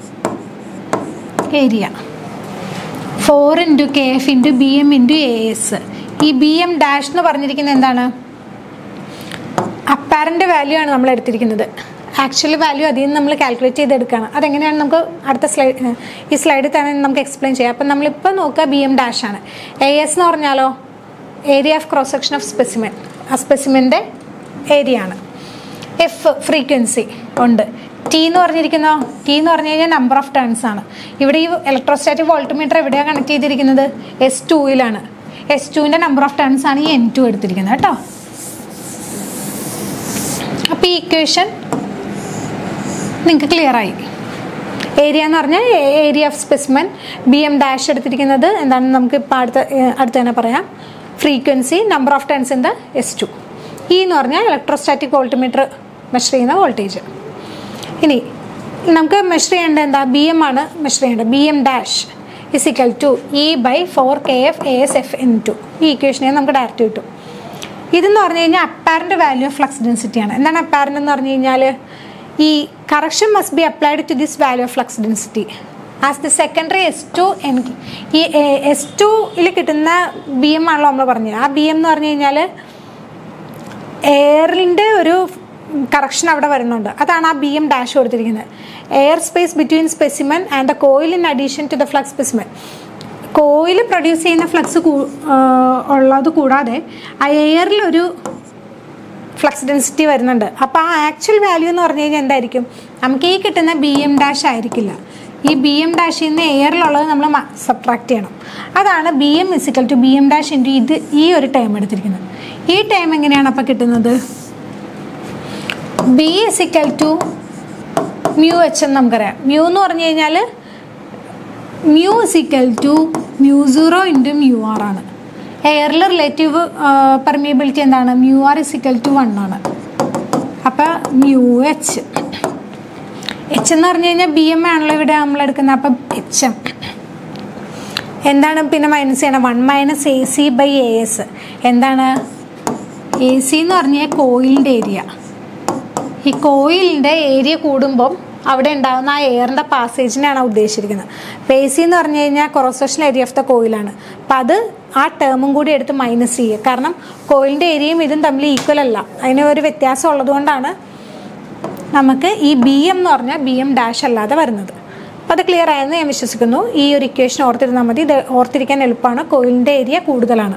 area four into K F into B M into A S ഈ ബി എം ഡാഷ് എന്ന് പറഞ്ഞിരിക്കുന്നത് എന്താണ് അപ്പാരൻ്റ് വാല്യൂ ആണ് നമ്മൾ എടുത്തിരിക്കുന്നത് ആക്ച്വലി വാല്യൂ അതിൽ നിന്ന് നമ്മൾ കാൽക്കുലേറ്റ് ചെയ്തെടുക്കുകയാണ് അതെങ്ങനെയാണ് നമുക്ക് അടുത്ത സ്ലൈഡ് ഈ സ്ലൈഡിൽ തന്നെ നമുക്ക് എക്സ്പ്ലെയിൻ ചെയ്യാം അപ്പം നമ്മളിപ്പോൾ നോക്കുക ബി എം ഡാഷ് ആണ് എ എസ് എന്ന് പറഞ്ഞാലോ area of cross section of specimen ആ സ്പെസിമെൻ്റെ ഏരിയ ആണ് എഫ് ഫ്രീക്വൻസി ഉണ്ട് ടി എന്ന് പറഞ്ഞിരിക്കുന്നോ ടി എന്ന് പറഞ്ഞു കഴിഞ്ഞാൽ നമ്പർ ഓഫ് ടേൺസ് ആണ് ഇവിടെ ഈ ഇലക്ട്രോസ്റ്റാറ്റിക് വോൾട്ട്മീറ്റർ എവിടെയാണ് കണക്ട് ചെയ്തിരിക്കുന്നത് എസ് ടുവിലാണ് എസ് ടുവിൻ്റെ നമ്പർ ഓഫ് ടേൺസ് ആണ് ഈ എൻ ടു എടുത്തിരിക്കുന്നത് കേട്ടോ അപ്പോൾ ഈ ഇക്വേഷൻ നിങ്ങൾക്ക് ക്ലിയർ ആയി ഏരിയ എന്ന് പറഞ്ഞാൽ area of specimen B M dash എടുത്തിരിക്കുന്നത് എന്താണ് നമുക്ക് ഇപ്പോൾ അടുത്ത അടുത്ത് തന്നെ പറയാം frequency number of turns in the S two E എന്ന് പറഞ്ഞാൽ ഇലക്ട്രോസ്റ്റാറ്റിക് വോൾട്ട്മീറ്റർ മെഷർ ചെയ്യുന്ന വോൾട്ടേജ് ഇനി നമുക്ക് മെഷർ ചെയ്യേണ്ടത് എന്താ ബി എം ആണ് മെഷർ ചെയ്യേണ്ടത് B M dash is equal to E by four K F A S F N two ഈ ഇക്വേഷനെ നമുക്ക് ഡയറക്റ്റ് കിട്ടും ഇതെന്ന് പറഞ്ഞു കഴിഞ്ഞാൽ apparent value of flux density ആണ് എന്താണ് അപ്പാരൻ്റ് എന്ന് പറഞ്ഞു കഴിഞ്ഞാൽ ഈ correction must be applied to this value of flux density as the secondary S two N ഈ എസ് ടുയിൽ കിട്ടുന്ന ബി എം ആണല്ലോ നമ്മൾ പറഞ്ഞത് ആ ബി എം എന്ന് പറഞ്ഞു കഴിഞ്ഞാൽ എയറിൻ്റെ ഒരു കറക്ഷൻ അവിടെ വരുന്നുണ്ട് അതാണ് ആ ബി എം ഡാഷ് കൊടുത്തിരിക്കുന്നത് air space between specimen and the coil in addition to the flux specimen coil produce ചെയ്യുന്ന ഫ്ലക്സ് ഉള്ളത് കൂടാതെ ആ എയറിലൊരു ഫ്ലക്സ് ഡെൻസിറ്റി വരുന്നുണ്ട് അപ്പോൾ ആ ആക്ച്വൽ വാല്യൂ എന്ന് പറഞ്ഞു കഴിഞ്ഞാൽ എന്തായിരിക്കും നമുക്ക് ഈ കിട്ടുന്ന ബി എം ഡാഷ് ആയിരിക്കില്ല ഈ ബി എം ഡാഷിൽ നിന്ന് എയറിലുള്ളത് നമ്മൾ സബ്ട്രാക്ട് ചെയ്യണം അതാണ് B M is equal to B M dash into ഇത് ഈ ഒരു ടേം എടുത്തിരിക്കുന്നത് ഈ ടേം എങ്ങനെയാണ് അപ്പോൾ കിട്ടുന്നത് B is equal to mu H എന്ന് നമുക്കറിയാം മ്യൂ എന്ന് പറഞ്ഞു കഴിഞ്ഞാൽ mu is equal to mu zero into mu R ആണ് എയറിൽ റിലേറ്റീവ് പെർമിയബിലിറ്റി എന്താണ് mu R is equal to one ആണ് അപ്പം മ്യൂ എച്ച് എച്ച് എന്ന് പറഞ്ഞു കഴിഞ്ഞാൽ ബി എം ആണല്ലോ ഇവിടെ നമ്മൾ എടുക്കുന്നത് അപ്പം എച്ച് എം എന്താണ് പിന്നെ മൈനസ് ചെയ്യണം one minus A C by A S എന്താണ് എ സി എന്ന് പറഞ്ഞാൽ കോയിലിൻ്റെ ഏരിയ ഈ കോയിലിൻ്റെ ഏരിയ കൂടുമ്പം അവിടെ ഉണ്ടാകുന്ന ആ എയറിൻ്റെ പാസേജിനെയാണ് ഉദ്ദേശിച്ചിരിക്കുന്നത് അപ്പോൾ എ സി എന്ന് പറഞ്ഞു കഴിഞ്ഞാൽ ക്രോസേഷൻ ഏരിയ ഓഫ് ദ കോയിലാണ് അപ്പം അത് ആ ടേമും കൂടി എടുത്ത് മൈനസ് ചെയ്യുക കാരണം കോയിലിൻ്റെ ഏരിയയും ഇതും തമ്മിൽ ഈക്വൽ അല്ല അതിന് ഒരു വ്യത്യാസം ഉള്ളതുകൊണ്ടാണ് നമുക്ക് ഈ ബി എം എന്ന് പറഞ്ഞാൽ ബി എം ഡാഷ് അല്ലാതെ വരുന്നത് അപ്പോൾ അത് ക്ലിയർ ആയെന്ന് ഞാൻ വിശ്വസിക്കുന്നു ഈ ഒരു ഇക്വേഷൻ ഓർത്തിരുന്നാൽ മതി ഇത് ഓർത്തിരിക്കാൻ എളുപ്പമാണ് കോയിലിൻ്റെ ഏരിയ കൂടുതലാണ്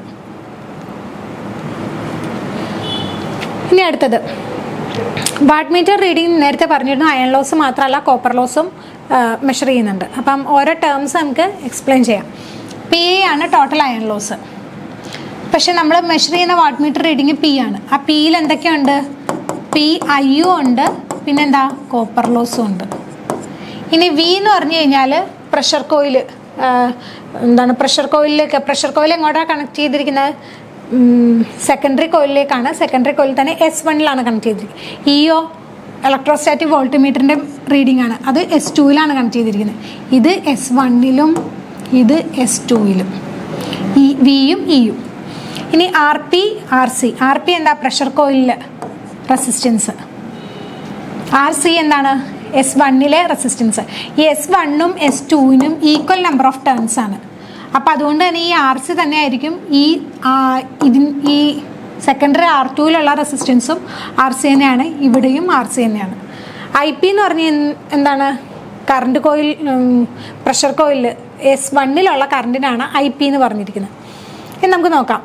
ഇനി അടുത്തത് വാട്ട് മീറ്റർ റീഡിംഗ് നേരത്തെ പറഞ്ഞിരുന്നു അയൺ ലോസ് മാത്രമല്ല കോപ്പർ ലോസും മെഷർ ചെയ്യുന്നുണ്ട് അപ്പം ഓരോ ടേംസ് നമുക്ക് എക്സ്പ്ലെയിൻ ചെയ്യാം പി ആണ് ടോട്ടൽ അയൺ ലോസ് പക്ഷെ നമ്മൾ മെഷർ ചെയ്യുന്ന വാട്ട് മീറ്റർ റീഡിങ് പി ആണ് ആ പിയിൽ എന്തൊക്കെയുണ്ട് പി ഐയും ഉണ്ട് പിന്നെന്താ കോപ്പർ ലോസും ഉണ്ട് ഇനി വി എന്ന് പറഞ്ഞു കഴിഞ്ഞാൽ പ്രഷർ കോയിൽ എന്താണ് പ്രഷർ കോയിലേക്ക് പ്രഷർ കോയിൽ എങ്ങോട്ടാണ് കണക്ട് ചെയ്തിരിക്കുന്നത് സെക്കൻഡറി കോയിലിലേക്കാണ് സെക്കൻഡറി കോയിൽ തന്നെ എസ് വണ്ണിലാണ് കണക്ട് ചെയ്തിരിക്കുന്നത് ഇഒ ഇലക്ട്രോസ്റ്റാറ്റിക് വോൾട്ടിമീറ്ററിൻ്റെ റീഡിംഗ് ആണ് അത് എസ് ടുവിലാണ് കണക്ട് ചെയ്തിരിക്കുന്നത് ഇത് എസ് വണ്ണിലും ഇത് എസ് ടുവിലും ഈ വിയും ഇയും ഇനി R P R C R P എന്താ പ്രഷർ കോയിലിൽ റെസിസ്റ്റൻസ് ആർ സി എന്താണ് എസ് വണ്ണിലെ റെസിസ്റ്റൻസ് ഈ എസ് വണ്ണും എസ് ടുവിനും ഈക്വൽ നമ്പർ ഓഫ് ടേൺസ് ആണ് അപ്പോൾ അതുകൊണ്ട് തന്നെ ഈ ആർ സി തന്നെ ആയിരിക്കും ഈ ഇതിൻ ഈ സെക്കൻഡറി ആർ ടുവിലുള്ള റെസിസ്റ്റൻസും ആർ സി തന്നെയാണ് ഇവിടെയും ആർ സി തന്നെയാണ് ഐ പി എന്ന് പറഞ്ഞ എന്താണ് കറണ്ട് കോയിൽ പ്രഷർ കോയിലിൽ എസ് വണ്ണിലുള്ള കറണ്ടിനാണ് ഐ പി എന്ന് പറഞ്ഞിരിക്കുന്നത് ഇനി നമുക്ക് നോക്കാം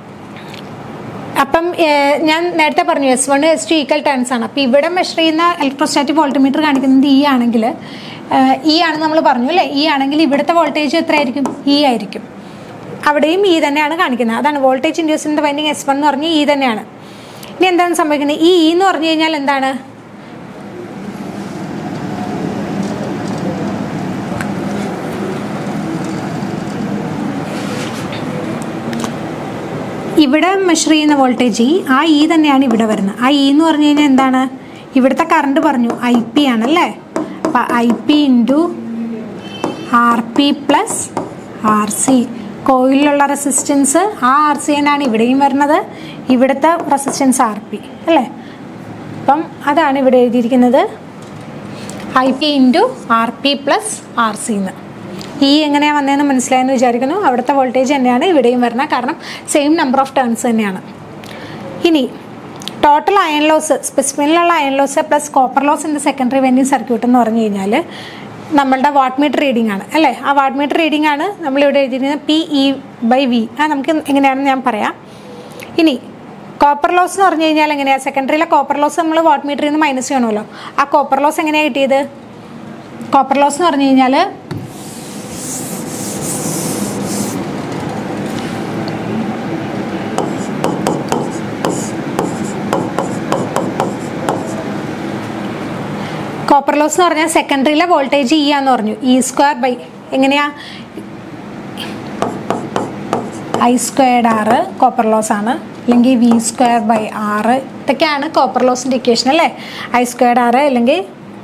അപ്പം ഏഹ്, ഞാൻ നേരത്തെ പറഞ്ഞു S one S two equal turns ആണ് അപ്പോൾ ഇവിടെ മെഷർ ചെയ്യുന്ന ഇലക്ട്രോസ്റ്റാറ്റിക് വോൾട്ട്മീറ്റർ കാണിക്കുന്നത് ഇ ആണെങ്കിൽ ഇ ആണെന്ന് നമ്മൾ പറഞ്ഞു അല്ലേ ഇ ആണെങ്കിൽ ഇവിടുത്തെ വോൾട്ടേജ് എത്രയായിരിക്കും ഇ ആയിരിക്കും അവിടെയും ഇ തന്നെയാണ് കാണിക്കുന്നത് അതാണ് വോൾട്ടേജ് ഇൻഡ്യൂസിൻ്റെ വൈൻഡിങ് എസ് വൺ എന്ന് പറഞ്ഞാൽ ഇ തന്നെയാണ് ഇനി എന്താണ് സംഭവിക്കുന്നത് ഈ ഇ എന്ന് പറഞ്ഞു കഴിഞ്ഞാൽ എന്താണ് ഇവിടെ മെഷർ ചെയ്യുന്ന വോൾട്ടേജ് ഇ ആ ഇ തന്നെയാണ് ഇവിടെ വരുന്നത് ആ ഇ എന്ന് പറഞ്ഞു കഴിഞ്ഞാൽ എന്താണ് ഇവിടുത്തെ കറണ്ട് പറഞ്ഞു ഐ പി ആണല്ലേ അപ്പം I P into R P plus R C കോയിലുള്ള റെസിസ്റ്റൻസ് ആ ആർ സി തന്നെയാണ് ഇവിടെയും വരുന്നത് ഇവിടുത്തെ റെസിസ്റ്റൻസ് ആർ പി അല്ലേ അപ്പം അതാണ് ഇവിടെ എഴുതിയിരിക്കുന്നത് I P into R P plus R C എന്ന് ഈ എങ്ങനെയാണ് വന്നതെന്ന് മനസ്സിലായെന്ന് വിചാരിക്കുന്നു അവിടുത്തെ വോൾട്ടേജ് തന്നെയാണ് ഇവിടെയും വരുന്നത് കാരണം സെയിം നമ്പർ ഓഫ് ടേൺസ് തന്നെയാണ് ഇനി ടോട്ടൽ അയൺ ലോസ് സ്പെസിഫിനിലുള്ള iron loss plus copper loss in the secondary winding circuit എന്ന് പറഞ്ഞു കഴിഞ്ഞാൽ നമ്മളുടെ വാട്ട് മീറ്റർ റീഡിംഗ് ആണ് അല്ലേ ആ വാട്ട് മീറ്റർ റീഡിംഗ് ആണ് നമ്മളിവിടെ എഴുതിയിരിക്കുന്നത് പി ഇ ബൈ വി ആ നമുക്ക് എങ്ങനെയാണെന്ന് ഞാൻ പറയാം ഇനി കോപ്പർ ലോസ് എന്ന് പറഞ്ഞു കഴിഞ്ഞാൽ എങ്ങനെയാണ് സെക്കൻഡറിയിലെ കോപ്പർ ലോസ് നമ്മൾ വാട്ട് മീറ്ററിൽ നിന്ന് മൈനസ് ചെയ്യണമല്ലോ ആ കോപ്പർ ലോസ് എങ്ങനെയാണ് കിട്ടിയത് കോപ്പർ ലോസ് എന്ന് പറഞ്ഞു കഴിഞ്ഞാൽ കോപ്പർ ലോസ് എന്ന് പറഞ്ഞാൽ സെക്കൻഡറിയിലെ വോൾട്ടേജ് ഇ ആന്ന് പറഞ്ഞു ഇ സ്ക്വയർ ബൈ എങ്ങനെയാ I squared R copper loss ആണ് അല്ലെങ്കിൽ വി സ്ക്വയർ ബൈ ആറ് ഇതൊക്കെയാണ് കോപ്പർ ലോസിൻ്റെ ഇക്വേഷൻ അല്ലേ ഐ സ്ക്വയർഡ് ആറ് അല്ലെങ്കിൽ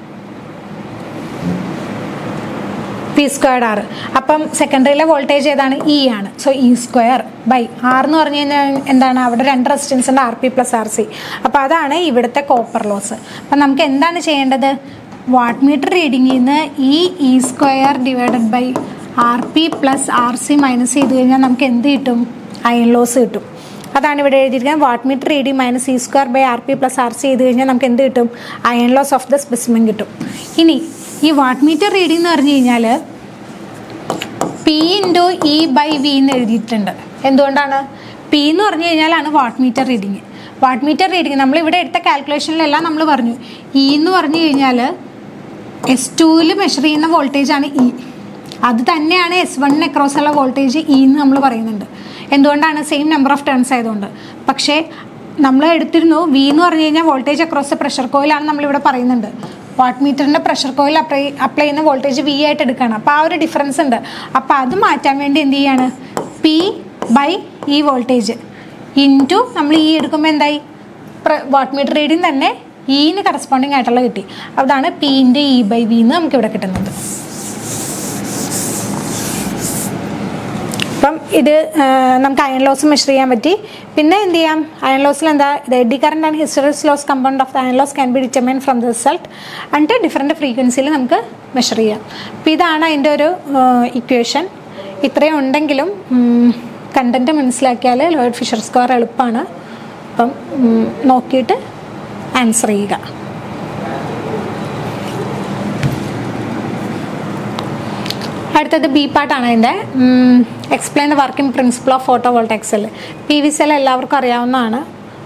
പി സ്ക്വയർഡ് ആറ് അപ്പം സെക്കൻഡറിയിലെ വോൾട്ടേജ് ഏതാണ് ഇ ആണ് so E square by R എന്ന് പറഞ്ഞു കഴിഞ്ഞാൽ എന്താണ് അവിടെ രണ്ട് റെസിസ്റ്റൻസ് ഉണ്ട് R P plus R C അപ്പോൾ അതാണ് ഇവിടുത്തെ കോപ്പർ ലോസ് അപ്പം നമുക്ക് എന്താണ് ചെയ്യേണ്ടത് വാട്ട് മീറ്റർ റീഡിങ്ങിൽ നിന്ന് ഈ E square divided by R P plus R C minus ചെയ്ത് കഴിഞ്ഞാൽ നമുക്ക് എന്ത് കിട്ടും അയൺ ലോസ് കിട്ടും അതാണ് ഇവിടെ എഴുതിയിരിക്കുന്നത് watt meter reading minus E square by R P plus R C ചെയ്ത് കഴിഞ്ഞാൽ നമുക്ക് എന്ത് കിട്ടും iron loss of the specimen കിട്ടും ഇനി ഈ വാട്ട് മീറ്റർ റീഡിംഗ് എന്ന് പറഞ്ഞു കഴിഞ്ഞാൽ P into E by V എന്ന് എഴുതിയിട്ടുണ്ട് എന്തുകൊണ്ടാണ് പി എന്ന് പറഞ്ഞു കഴിഞ്ഞാലാണ് watt meter reading watt meter reading നമ്മൾ ഇവിടെ എടുത്ത കാൽക്കുലേഷനിലെല്ലാം നമ്മൾ പറഞ്ഞു ഇ എന്ന് പറഞ്ഞു കഴിഞ്ഞാൽ എസ് ടുവിൽ മെഷർ ചെയ്യുന്ന വോൾട്ടേജ് ആണ് ഇ അത് തന്നെയാണ് എസ് വണ്ണിന് അക്രോസ് ഉള്ള വോൾട്ടേജ് ഇ എന്ന് നമ്മൾ പറയുന്നുണ്ട് എന്തുകൊണ്ടാണ് സെയിം നമ്പർ ഓഫ് ടേൺസ് ആയതുകൊണ്ട് പക്ഷേ നമ്മൾ എടുത്തിരുന്നു വി എന്ന് പറഞ്ഞു കഴിഞ്ഞാൽ വോൾട്ടേജ് അക്രോസ് പ്രഷർ കോയിലാണ് നമ്മളിവിടെ പറയുന്നുണ്ട് വാട്ട് മീറ്ററിൻ്റെ പ്രഷർ കോയിൽ അപ്ലൈ അപ്ലൈ ചെയ്യുന്ന വോൾട്ടേജ് വി ആയിട്ട് എടുക്കുകയാണ് അപ്പോൾ ആ ഒരു ഡിഫറൻസ് ഉണ്ട് അപ്പോൾ അത് മാറ്റാൻ വേണ്ടി എന്ത് ചെയ്യാണ് പി ബൈ ഈ വോൾട്ടേജ് ഇൻറ്റു നമ്മൾ ഈ എടുക്കുമ്പോൾ എന്തായി വാട്ട് മീറ്റർ റീഡിങ് തന്നെ ഇന് കറസ്പോണ്ടിങ് ആയിട്ടുള്ള കിട്ടി അതാണ് P into E by V എന്ന് നമുക്ക് ഇവിടെ കിട്ടുന്നത് അപ്പം ഇത് ആ, നമുക്ക് അയൺ ലോസ് മെഷർ ചെയ്യാൻ പറ്റി പിന്നെ എന്ത് ചെയ്യാം അയൺ ലോസിൽ എന്താ ഇത് eddy current and hysteresis loss compound of the iron loss can be determine from the result എന്നിട്ട് ഡിഫറെൻറ്റ് ഫ്രീക്വൻസിയിൽ നമുക്ക് മെഷർ ചെയ്യാം അപ്പോൾ ഇതാണ് അതിൻ്റെ ഒരു ഇക്വേഷൻ ഇത്രയും ഉണ്ടെങ്കിലും കണ്ടൻറ്റ് മനസ്സിലാക്കിയാൽ ലോയിഡ് ഫിഷർ സ്ക്വയർ എളുപ്പമാണ് അപ്പം ഉം, നോക്കിയിട്ട് ആൻസർ ചെയ്യുക അടുത്തത് ബി പാർട്ടാണ് അതിൻ്റെ explain the working principle of photovoltaic cell P V cell എല്ലാവർക്കും അറിയാവുന്നതാണ്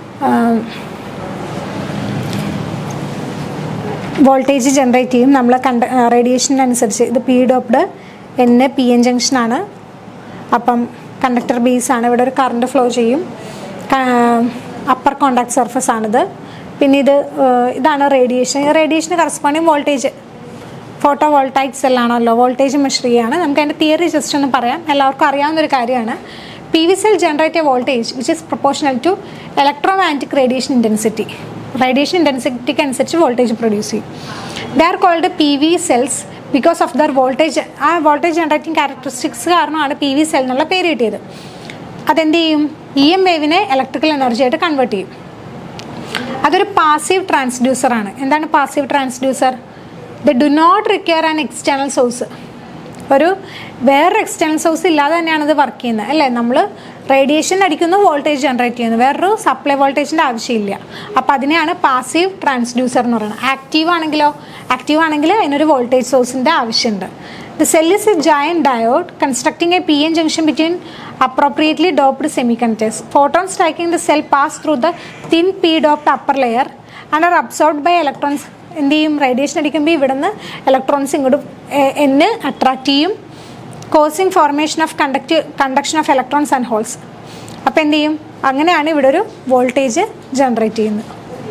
വോൾട്ടേജ് ജനറേറ്റ് ചെയ്യും നമ്മൾ കണ്ട റേഡിയേഷനനുസരിച്ച് ഇത് P doped N P N ജംഗ്ഷനാണ് അപ്പം കണ്ടക്ടർ ബേസ് ആണ് ഇവിടെ ഒരു കറണ്ട് ഫ്ലോ ചെയ്യും അപ്പർ കോണ്ടാക്ട് സർഫസ് ആണിത് പിന്നെ ഇത് ആ, ഇതാണ് റേഡിയേഷൻ റേഡിയേഷന് കറസ്പോണ്ടിങ് വോൾട്ടേജ് ഫോട്ടോ വോൾട്ടൈക് സെല്ലാണല്ലോ വോൾട്ടേജ് മെഷർ ചെയ്യാണ് നമുക്ക് അതിൻ്റെ തിയറി ജസ്റ്റ് ഒന്ന് പറയാം എല്ലാവർക്കും അറിയാവുന്ന ഒരു കാര്യമാണ് P V cell generate a voltage which is proportional to electromagnetic radiation intensity radiation ഇൻറ്റൻസിറ്റിക്ക് അനുസരിച്ച് വോൾട്ടേജ് പ്രൊഡ്യൂസ് ചെയ്യും they are called P V cells because of their voltage ആ വോൾട്ടേജ് ജനറേറ്റിംഗ് ക്യാരക്ടറിസ്റ്റിക്സ് കാരണമാണ് പി വി സെൽ എന്നുള്ള പേര് കിട്ടിയത് അതെന്ത് ചെയ്യും ഇ എം വേവിനെ ഇലക്ട്രിക്കൽ എനർജി ആയിട്ട് കൺവേർട്ട് ചെയ്യും അതൊരു പാസീവ് ട്രാൻസ്ഡ്യൂസർ ആണ് എന്താണ് passive transducer the do not require an external source ഒരു വേറൊരു എക്സ്റ്റേണൽ സോഴ്സ് ഇല്ലാതെ തന്നെയാണ് ഇത് വർക്ക് ചെയ്യുന്നത് അല്ലേ നമ്മൾ റേഡിയേഷൻ അടിക്കുന്നു വോൾട്ടേജ് ജനറേറ്റ് ചെയ്യുന്നു വേറൊരു സപ്ലൈ വോൾട്ടേജിൻ്റെ ആവശ്യമില്ല അപ്പോൾ അതിനെയാണ് പാസീവ് ട്രാൻസ്ഡ്യൂസർ എന്ന് പറയുന്നത് ആക്റ്റീവ് ആണെങ്കിലോ ആക്റ്റീവ് ആണെങ്കിൽ അതിനൊരു വോൾട്ടേജ് സോഴ്സിൻ്റെ ആവശ്യമുണ്ട് the cell is a giant diode constructing a P N junction between appropriately doped semiconductors. Photons striking the cell pass through the thin p doped upper layer and are absorbed by electrons. എന്ത് ചെയ്യും radiation അടിക്കുമ്പോൾ ഇവിടുന്ന് electrons ഇങ്ങോട്ട് എന്ന് attract ചെയ്യും causing formation of conduct conduction of electrons and holes അപ്പോൾ എന്ത് ചെയ്യും അങ്ങനെയാണ് ഇവിടെ ഒരു വോൾട്ടേജ് ജനറേറ്റ് ചെയ്യുന്നത്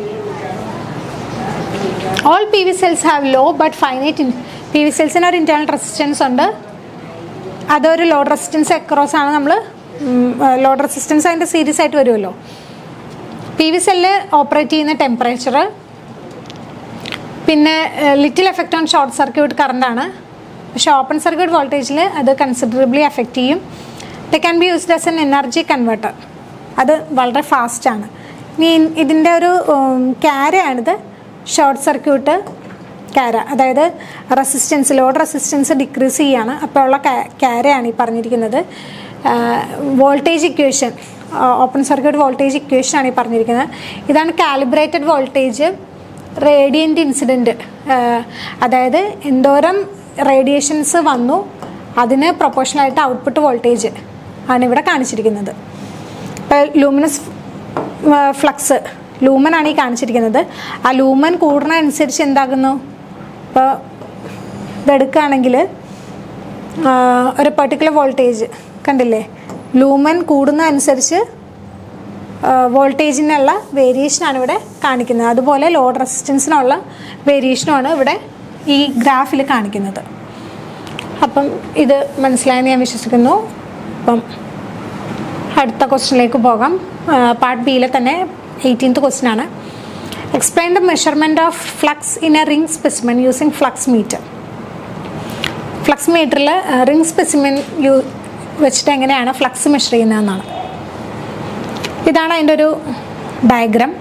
all P V cells have low but finite P V സെൽസിന് ഒരു ഇൻറ്റേർണൽ റെസിസ്റ്റൻസ് ഉണ്ട് അതൊരു ലോഡ് റെസിസ്റ്റൻസ് അക്രോസ് ആണ് നമ്മൾ ലോഡ് റെസിസ്റ്റൻസ് അതിൻ്റെ സീരീസ് ആയിട്ട് വരുമല്ലോ പി വി സെല്ല് ഓപ്പറേറ്റ് ചെയ്യുന്ന ടെമ്പറേച്ചർ പിന്നെ little effect on short circuit current ആണ് പക്ഷേ ഓപ്പൺ സർക്യൂട്ട് വോൾട്ടേജിൽ അത് കൺസിഡറബിളി എഫക്റ്റ് ചെയ്യും it can be used as an energy converter അത് വളരെ ഫാസ്റ്റാണ് ഇനി ഇതിൻ്റെ ഒരു ക്യാരയാണിത് ഷോർട്ട് സർക്യൂട്ട് ക്യാര അതായത് റെസിസ്റ്റൻസ് ലോഡ് റെസിസ്റ്റൻസ് ഡിക്രീസ് ചെയ്യാണ് അപ്പോൾ ഉള്ള ക്യാരയാണ് ഈ പറഞ്ഞിരിക്കുന്നത് voltage equation open circuit voltage equation ആണ് ഈ പറഞ്ഞിരിക്കുന്നത് ഇതാണ് കാലിബ്രേറ്റഡ് വോൾട്ടേജ് റേഡിയൻ്റ് ഇൻസിഡൻറ്റ് അതായത് എന്തോരം റേഡിയേഷൻസ് വന്നു അതിന് പ്രൊപ്പോർഷണലായിട്ട് ഔട്ട്പുട്ട് വോൾട്ടേജ് ആണ് ഇവിടെ കാണിച്ചിരിക്കുന്നത് ഇപ്പോൾ ലൂമിനസ് ഫ്ലക്സ് ലൂമൻ ആണ് ഈ കാണിച്ചിരിക്കുന്നത് ആ ലൂമൻ കൂടുന്ന അനുസരിച്ച് എന്താകുന്നു ഇപ്പോൾ ഇതെടുക്കുകയാണെങ്കിൽ ഒരു പെർട്ടിക്കുലർ വോൾട്ടേജ് കണ്ടില്ലേ ലൂമൻ കൂടുന്ന അനുസരിച്ച് വോൾട്ടേജിനുള്ള വേരിയേഷനാണ് ഇവിടെ കാണിക്കുന്നത് അതുപോലെ ലോഡ് റെസിസ്റ്റൻസിനുള്ള വേരിയേഷനുമാണ് ഇവിടെ ഈ ഗ്രാഫിൽ കാണിക്കുന്നത് അപ്പം ഇത് മനസ്സിലായെന്ന് ഞാൻ വിശ്വസിക്കുന്നു അപ്പം അടുത്ത ക്വസ്റ്റിനിലേക്ക് പോകാം പാർട്ട് ബിയിലെ തന്നെ എയ്റ്റീൻത്ത് ക്വസ്റ്റ്യൻ ആണ് explain the measurement of flux in a ring specimen using flux meter flux മീറ്ററിൽ റിംഗ് സ്പെസിമെൻ യൂ വെച്ചിട്ട് എങ്ങനെയാണ് ഫ്ലക്സ് മെഷർ ചെയ്യുന്നതെന്നാണ് ഇതാണ് അതിൻ്റെ ഒരു ഡയഗ്രാം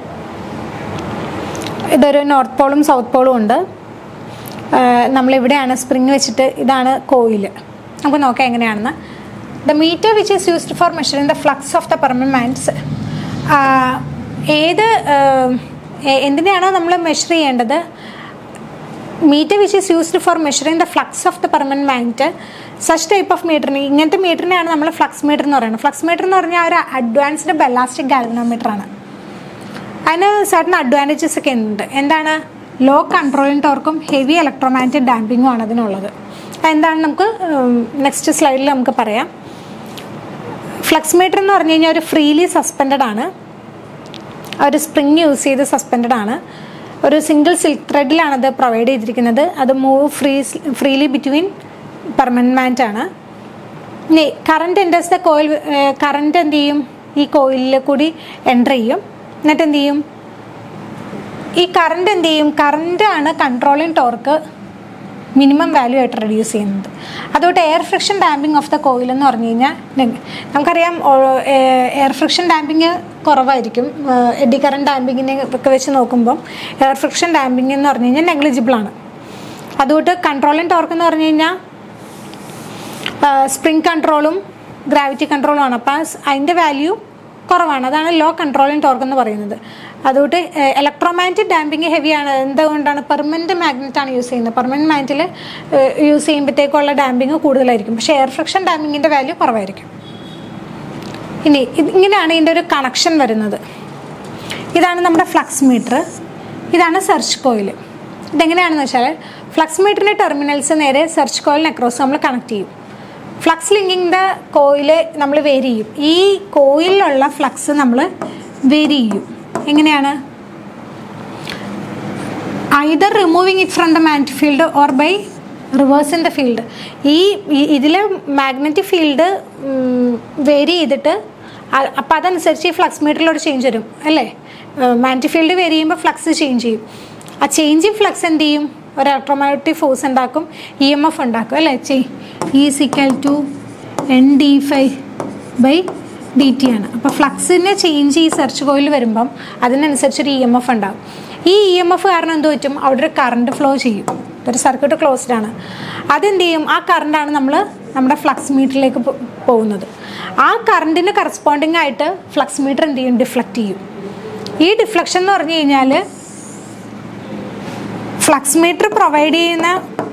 ഇതൊരു നോർത്ത് പോളും സൗത്ത് പോളും ഉണ്ട് നമ്മളിവിടെയാണ് സ്പ്രിങ് വെച്ചിട്ട് ഇതാണ് കോയിൽ നമുക്ക് നോക്കാം എങ്ങനെയാണെന്ന് the meter which is used for measuring the flux of the permanence ഏത് എന്തിനാണ് നമ്മൾ മെഷർ ചെയ്യേണ്ടത് meter which is used for measuring the flux of the permanent magnet such type of മീറ്ററിന് ഇങ്ങനത്തെ മീറ്ററിനെയാണ് നമ്മൾ ഫ്ലക്സ് മീറ്റർ എന്ന് പറയുന്നത് ഫ്ലക്സ് മീറ്റർ എന്ന് പറഞ്ഞാൽ ഒരു അഡ്വാൻസ്ഡ് ബെലാസ്റ്റിക് ഗാൽവനോമീറ്റർ ആണ് അതിന് സർട്ടൻ അഡ്വാൻറ്റേജസ് ഒക്കെ ഉണ്ട് എന്താണ് ലോ കൺട്രോളിങ് ടോർക്കും ഹെവി ഇലക്ട്രോമാഗ്നറ്റിക് ഡാമ്പിങ്ങും ആണ് അതിനുള്ളത് എന്താണ് നമുക്ക് നെക്സ്റ്റ് സ്ലൈഡിൽ നമുക്ക് പറയാം ഫ്ലക്സ് മീറ്റർ എന്ന് പറഞ്ഞു കഴിഞ്ഞാൽ ഒരു ഫ്രീലി സസ്പെൻഡഡ് ആണ് ഒരു സ്പ്രിങ് യൂസ് ചെയ്ത് സസ്പെൻഡഡ് ആണ് ഒരു സിംഗിൾ സിൽക്ക് ത്രെഡിലാണ് അത് പ്രൊവൈഡ് ചെയ്തിരിക്കുന്നത് അത് move free freely between permanent magnet ആണ് ഇനി current enters the coil current എന്ത് ചെയ്യും ഈ കോയിലിൽ കൂടി എൻ്റർ ചെയ്യും എന്നിട്ട് എന്ത് ചെയ്യും ഈ കറണ്ട് എന്ത് ചെയ്യും കറണ്ടാണ് കൺട്രോളിങ് ടോർക്ക് മിനിമം വാല്യൂ ആയിട്ട് റെഡ്യൂസ് ചെയ്യുന്നത് അതുകൊണ്ട് air friction damping of the coil എന്ന് പറഞ്ഞു കഴിഞ്ഞാൽ നമുക്കറിയാം എയർ ഫ്രിക്ഷൻ ഡാമ്പിങ് കുറവായിരിക്കും എഡി കറണ്ട് ഡാമ്പിങ്ങിനെ ഒക്കെ വെച്ച് നോക്കുമ്പം എയർ ഫ്രിക്ഷൻ ഡാമ്പിങ് എന്ന് പറഞ്ഞു കഴിഞ്ഞാൽ നെഗ്ലിജിബിൾ ആണ് അതുകൊണ്ട് കൺട്രോളിങ് ടോർക്ക് എന്ന് പറഞ്ഞു കഴിഞ്ഞാൽ സ്പ്രിങ് കൺട്രോളും ഗ്രാവിറ്റി കൺട്രോളും ആണ് അപ്പോൾ അതിൻ്റെ വാല്യൂ കുറവാണ് അതാണ് ലോ കൺട്രോളിങ് ടോർക്ക് എന്ന് പറയുന്നത് അതുകൊണ്ട് ഇലക്ട്രോമാഗ്നറ്റിക് ഡാമ്പിങ് ഹെവിയാണ് എന്തുകൊണ്ടാണ് പെർമനൻറ്റ് മാഗ്നറ്റ് ആണ് യൂസ് ചെയ്യുന്നത് പെർമനൻറ്റ് മാഗ്നറ്റിൽ യൂസ് ചെയ്യുമ്പോഴത്തേക്കുള്ള ഡാമ്പിങ് കൂടുതലായിരിക്കും പക്ഷേ എയർ ഫ്രിക്ഷൻ ഡാമ്പിങ്ങിൻ്റെ വാല്യൂ കുറവായിരിക്കും ഇനി ഇങ്ങനെയാണ് ഇതിൻ്റെ ഒരു കണക്ഷൻ വരുന്നത് ഇതാണ് നമ്മുടെ ഫ്ലക്സ് മീറ്റർ ഇതാണ് സെർച്ച് കോയിൽ ഇതെങ്ങനെയാണെന്ന് വെച്ചാൽ ഫ്ലക്സ് മീറ്ററിൻ്റെ ടെർമിനൽസ് നേരെ സെർച്ച് കോയിലിന് അക്രോസ് നമ്മൾ കണക്ട് ചെയ്യും ഫ്ലക്സ് ലിങ്കിങ്ങിൻ്റെ കോയിൽ നമ്മൾ വേരി ചെയ്യും ഈ കോയിലുള്ള ഫ്ലക്സ് നമ്മൾ വേരി ചെയ്യും എങ്ങനെയാണ് either removing it from the magnetic field or by reverse in the field ഈ ഇതിൽ മാഗ്നറ്റിക് ഫീൽഡ് വേരി ചെയ്തിട്ട് അപ്പം അതനുസരിച്ച് ഈ ഫ്ലക്സ് മീറ്ററിലോട്ട് ചേഞ്ച് വരും അല്ലേ മാഗ്നറ്റിക് ഫീൽഡ് വേരി ചെയ്യുമ്പോൾ ഫ്ലക്സ് ചേഞ്ച് ചെയ്യും ആ ചേഞ്ചിങ് ഫ്ലക്സ് എന്ത് ചെയ്യും ഒരു ഇലക്ട്രോമാഗ്നറ്റിക് ഫോഴ്സ് ഉണ്ടാക്കും ഇ എം എഫ് ഉണ്ടാക്കും അല്ലേ ചെയ് ഈ സിക്കൽ to N D five by D T ആണ് അപ്പോൾ ഫ്ലക്സിന് ചേഞ്ച് ഈ സെർച്ച് കോയിൽ വരുമ്പം അതിനനുസരിച്ചൊരു ഇ എം എഫ് ഉണ്ടാകും ഈ ഇ എം എഫ് കാരണം എന്ത് പറ്റും അവിടെ ഒരു കറണ്ട് ഫ്ലോ ചെയ്യും ഒരു സർക്യൂട്ട് ക്ലോസ്ഡ് ആണ് അതെന്ത് ചെയ്യും ആ കറണ്ടാണ് നമ്മൾ നമ്മുടെ ഫ്ലക്സ് മീറ്ററിലേക്ക് പോ- പോകുന്നത് ആ കറണ്ടിന് കറസ്പോണ്ടിങ് ആയിട്ട് ഫ്ലക്സ് മീറ്റർ എന്ത് ചെയ്യും ഡിഫ്ലക്റ്റ് ചെയ്യും ഈ ഡിഫ്ലക്ഷൻ എന്ന് പറഞ്ഞു കഴിഞ്ഞാൽ ഫ്ലക്സ് മീറ്റർ പ്രൊവൈഡ് ചെയ്യുന്ന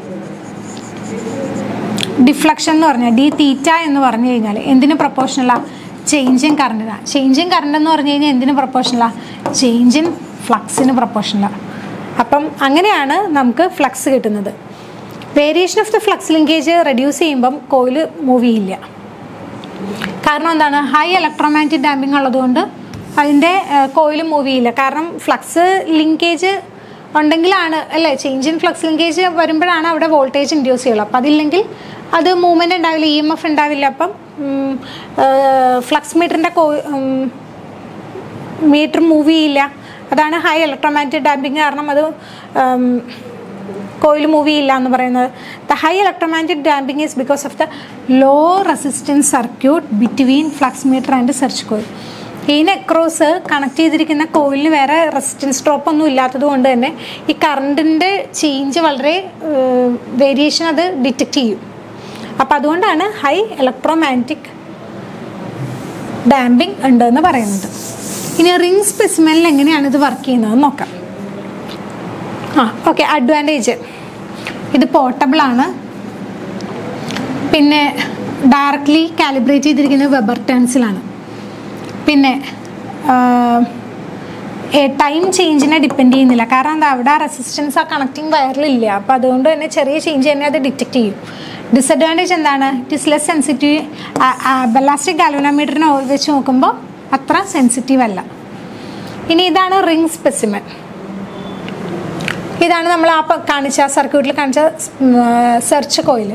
ഡിഫ്ലക്ഷൻ എന്ന് പറഞ്ഞാൽ ഡി തീറ്റ എന്ന് പറഞ്ഞു കഴിഞ്ഞാൽ എന്തിന് പ്രൊപ്പോർഷനലാണ് ചേഞ്ച് ഇൻ കറണ്ടിനാണ് ചേഞ്ച് ഇൻ കറണ്ട് എന്ന് പറഞ്ഞു കഴിഞ്ഞാൽ എന്തിന് പ്രൊപ്പോർഷനലാണ് ചേഞ്ച് ഇൻ ഫ്ലക്സിന് പ്രൊപ്പോർഷനലാണ് അപ്പം അങ്ങനെയാണ് നമുക്ക് ഫ്ലക്സ് കിട്ടുന്നത് variation of the flux linkage reduce ചെയ്യുമ്പം കോയിൽ മൂവ് ചെയ്യില്ല കാരണം എന്താണ് ഹൈ ഇലക്ട്രോമാഗ്നറ്റിക് ഡാമ്പിംഗ് ഉള്ളതുകൊണ്ട് അതിൻ്റെ കോയിൽ മൂവ് ചെയ്യില്ല കാരണം ഫ്ലക്സ് ലിങ്കേജ് ഉണ്ടെങ്കിലാണ് അല്ലേ ചേഞ്ച് ഇൻ ഫ്ലക്സ് ലിങ്കേജ് വരുമ്പോഴാണ് അവിടെ വോൾട്ടേജ് ഇൻഡ്യൂസ് ചെയ്യുള്ളൂ അപ്പം അതില്ലെങ്കിൽ അത് മൂവ്മെൻ്റ് ഉണ്ടാവില്ല ഇ എം എഫ് ഉണ്ടാവില്ല അപ്പം ഫ്ലക്സ് മീറ്ററിൻ്റെ കോ മീറ്റർ മൂവ് ചെയ്യില്ല അതാണ് ഹൈ ഇലക്ട്രോമാഗ്നറ്റിക് ഡാമ്പിങ് കാരണം അത് കോയിൽ മൂവ് ചെയ്യില്ല എന്ന് പറയുന്നത് the high electromagnetic damping is because of the low resistance circuit between flux meter and search coil ഈ നെക്രോസ് കണക്ട് ചെയ്തിരിക്കുന്ന കോയിലിന് വേറെ റെസിസ്റ്റൻസ് ഡ്രോപ്പ് ഒന്നും ഇല്ലാത്തത് കൊണ്ട് തന്നെ ഈ കറണ്ടിൻ്റെ ചേഞ്ച് വളരെ വേരിയേഷൻ അത് ഡിറ്റക്റ്റ് ചെയ്യും അപ്പം അതുകൊണ്ടാണ് ഹൈ ഇലക്ട്രോമാഗ്നറ്റിക് ഡാമ്പിംഗ് ഉണ്ടെന്ന് പറയുന്നത് ഇനി റിംഗ് സ്പെസിമെനിൽ എങ്ങനെയാണ് ഇത് വർക്ക് ചെയ്യുന്നത് നോക്കാം ആ ഓക്കെ അഡ്വാൻറ്റേജ് ഇത് പോർട്ടബിൾ ആണ് പിന്നെ ഡയറക്റ്റ്ലി കാലിബ്രേറ്റ് ചെയ്തിരിക്കുന്നത് വെബർ ടേൺസിലാണ് പിന്നെ ടൈം ചേഞ്ചിനെ ഡിപ്പെൻഡ് ചെയ്യുന്നില്ല കാരണം എന്താ അവിടെ റെസിസ്റ്റൻസ് ആ കണക്റ്റിംഗ് വയറിലില്ല അപ്പോൾ അതുകൊണ്ട് തന്നെ ചെറിയ ചേഞ്ച് തന്നെ അത് ഡിറ്റക്റ്റ് ചെയ്യും ഡിസഡ്വാൻറ്റേജ് എന്താണ് it is less sensitive ballistic ഗാലോനോമീറ്ററിനെ വെച്ച് നോക്കുമ്പോൾ അത്ര സെൻസിറ്റീവ് അല്ല ഇനി ഇതാണ് റിംഗ് സ്പെസിമെൻ ഇതാണ് നമ്മൾ ആ പ- കാണിച്ച സർക്യൂട്ടിൽ കാണിച്ച സെർച്ച് കോയിൽ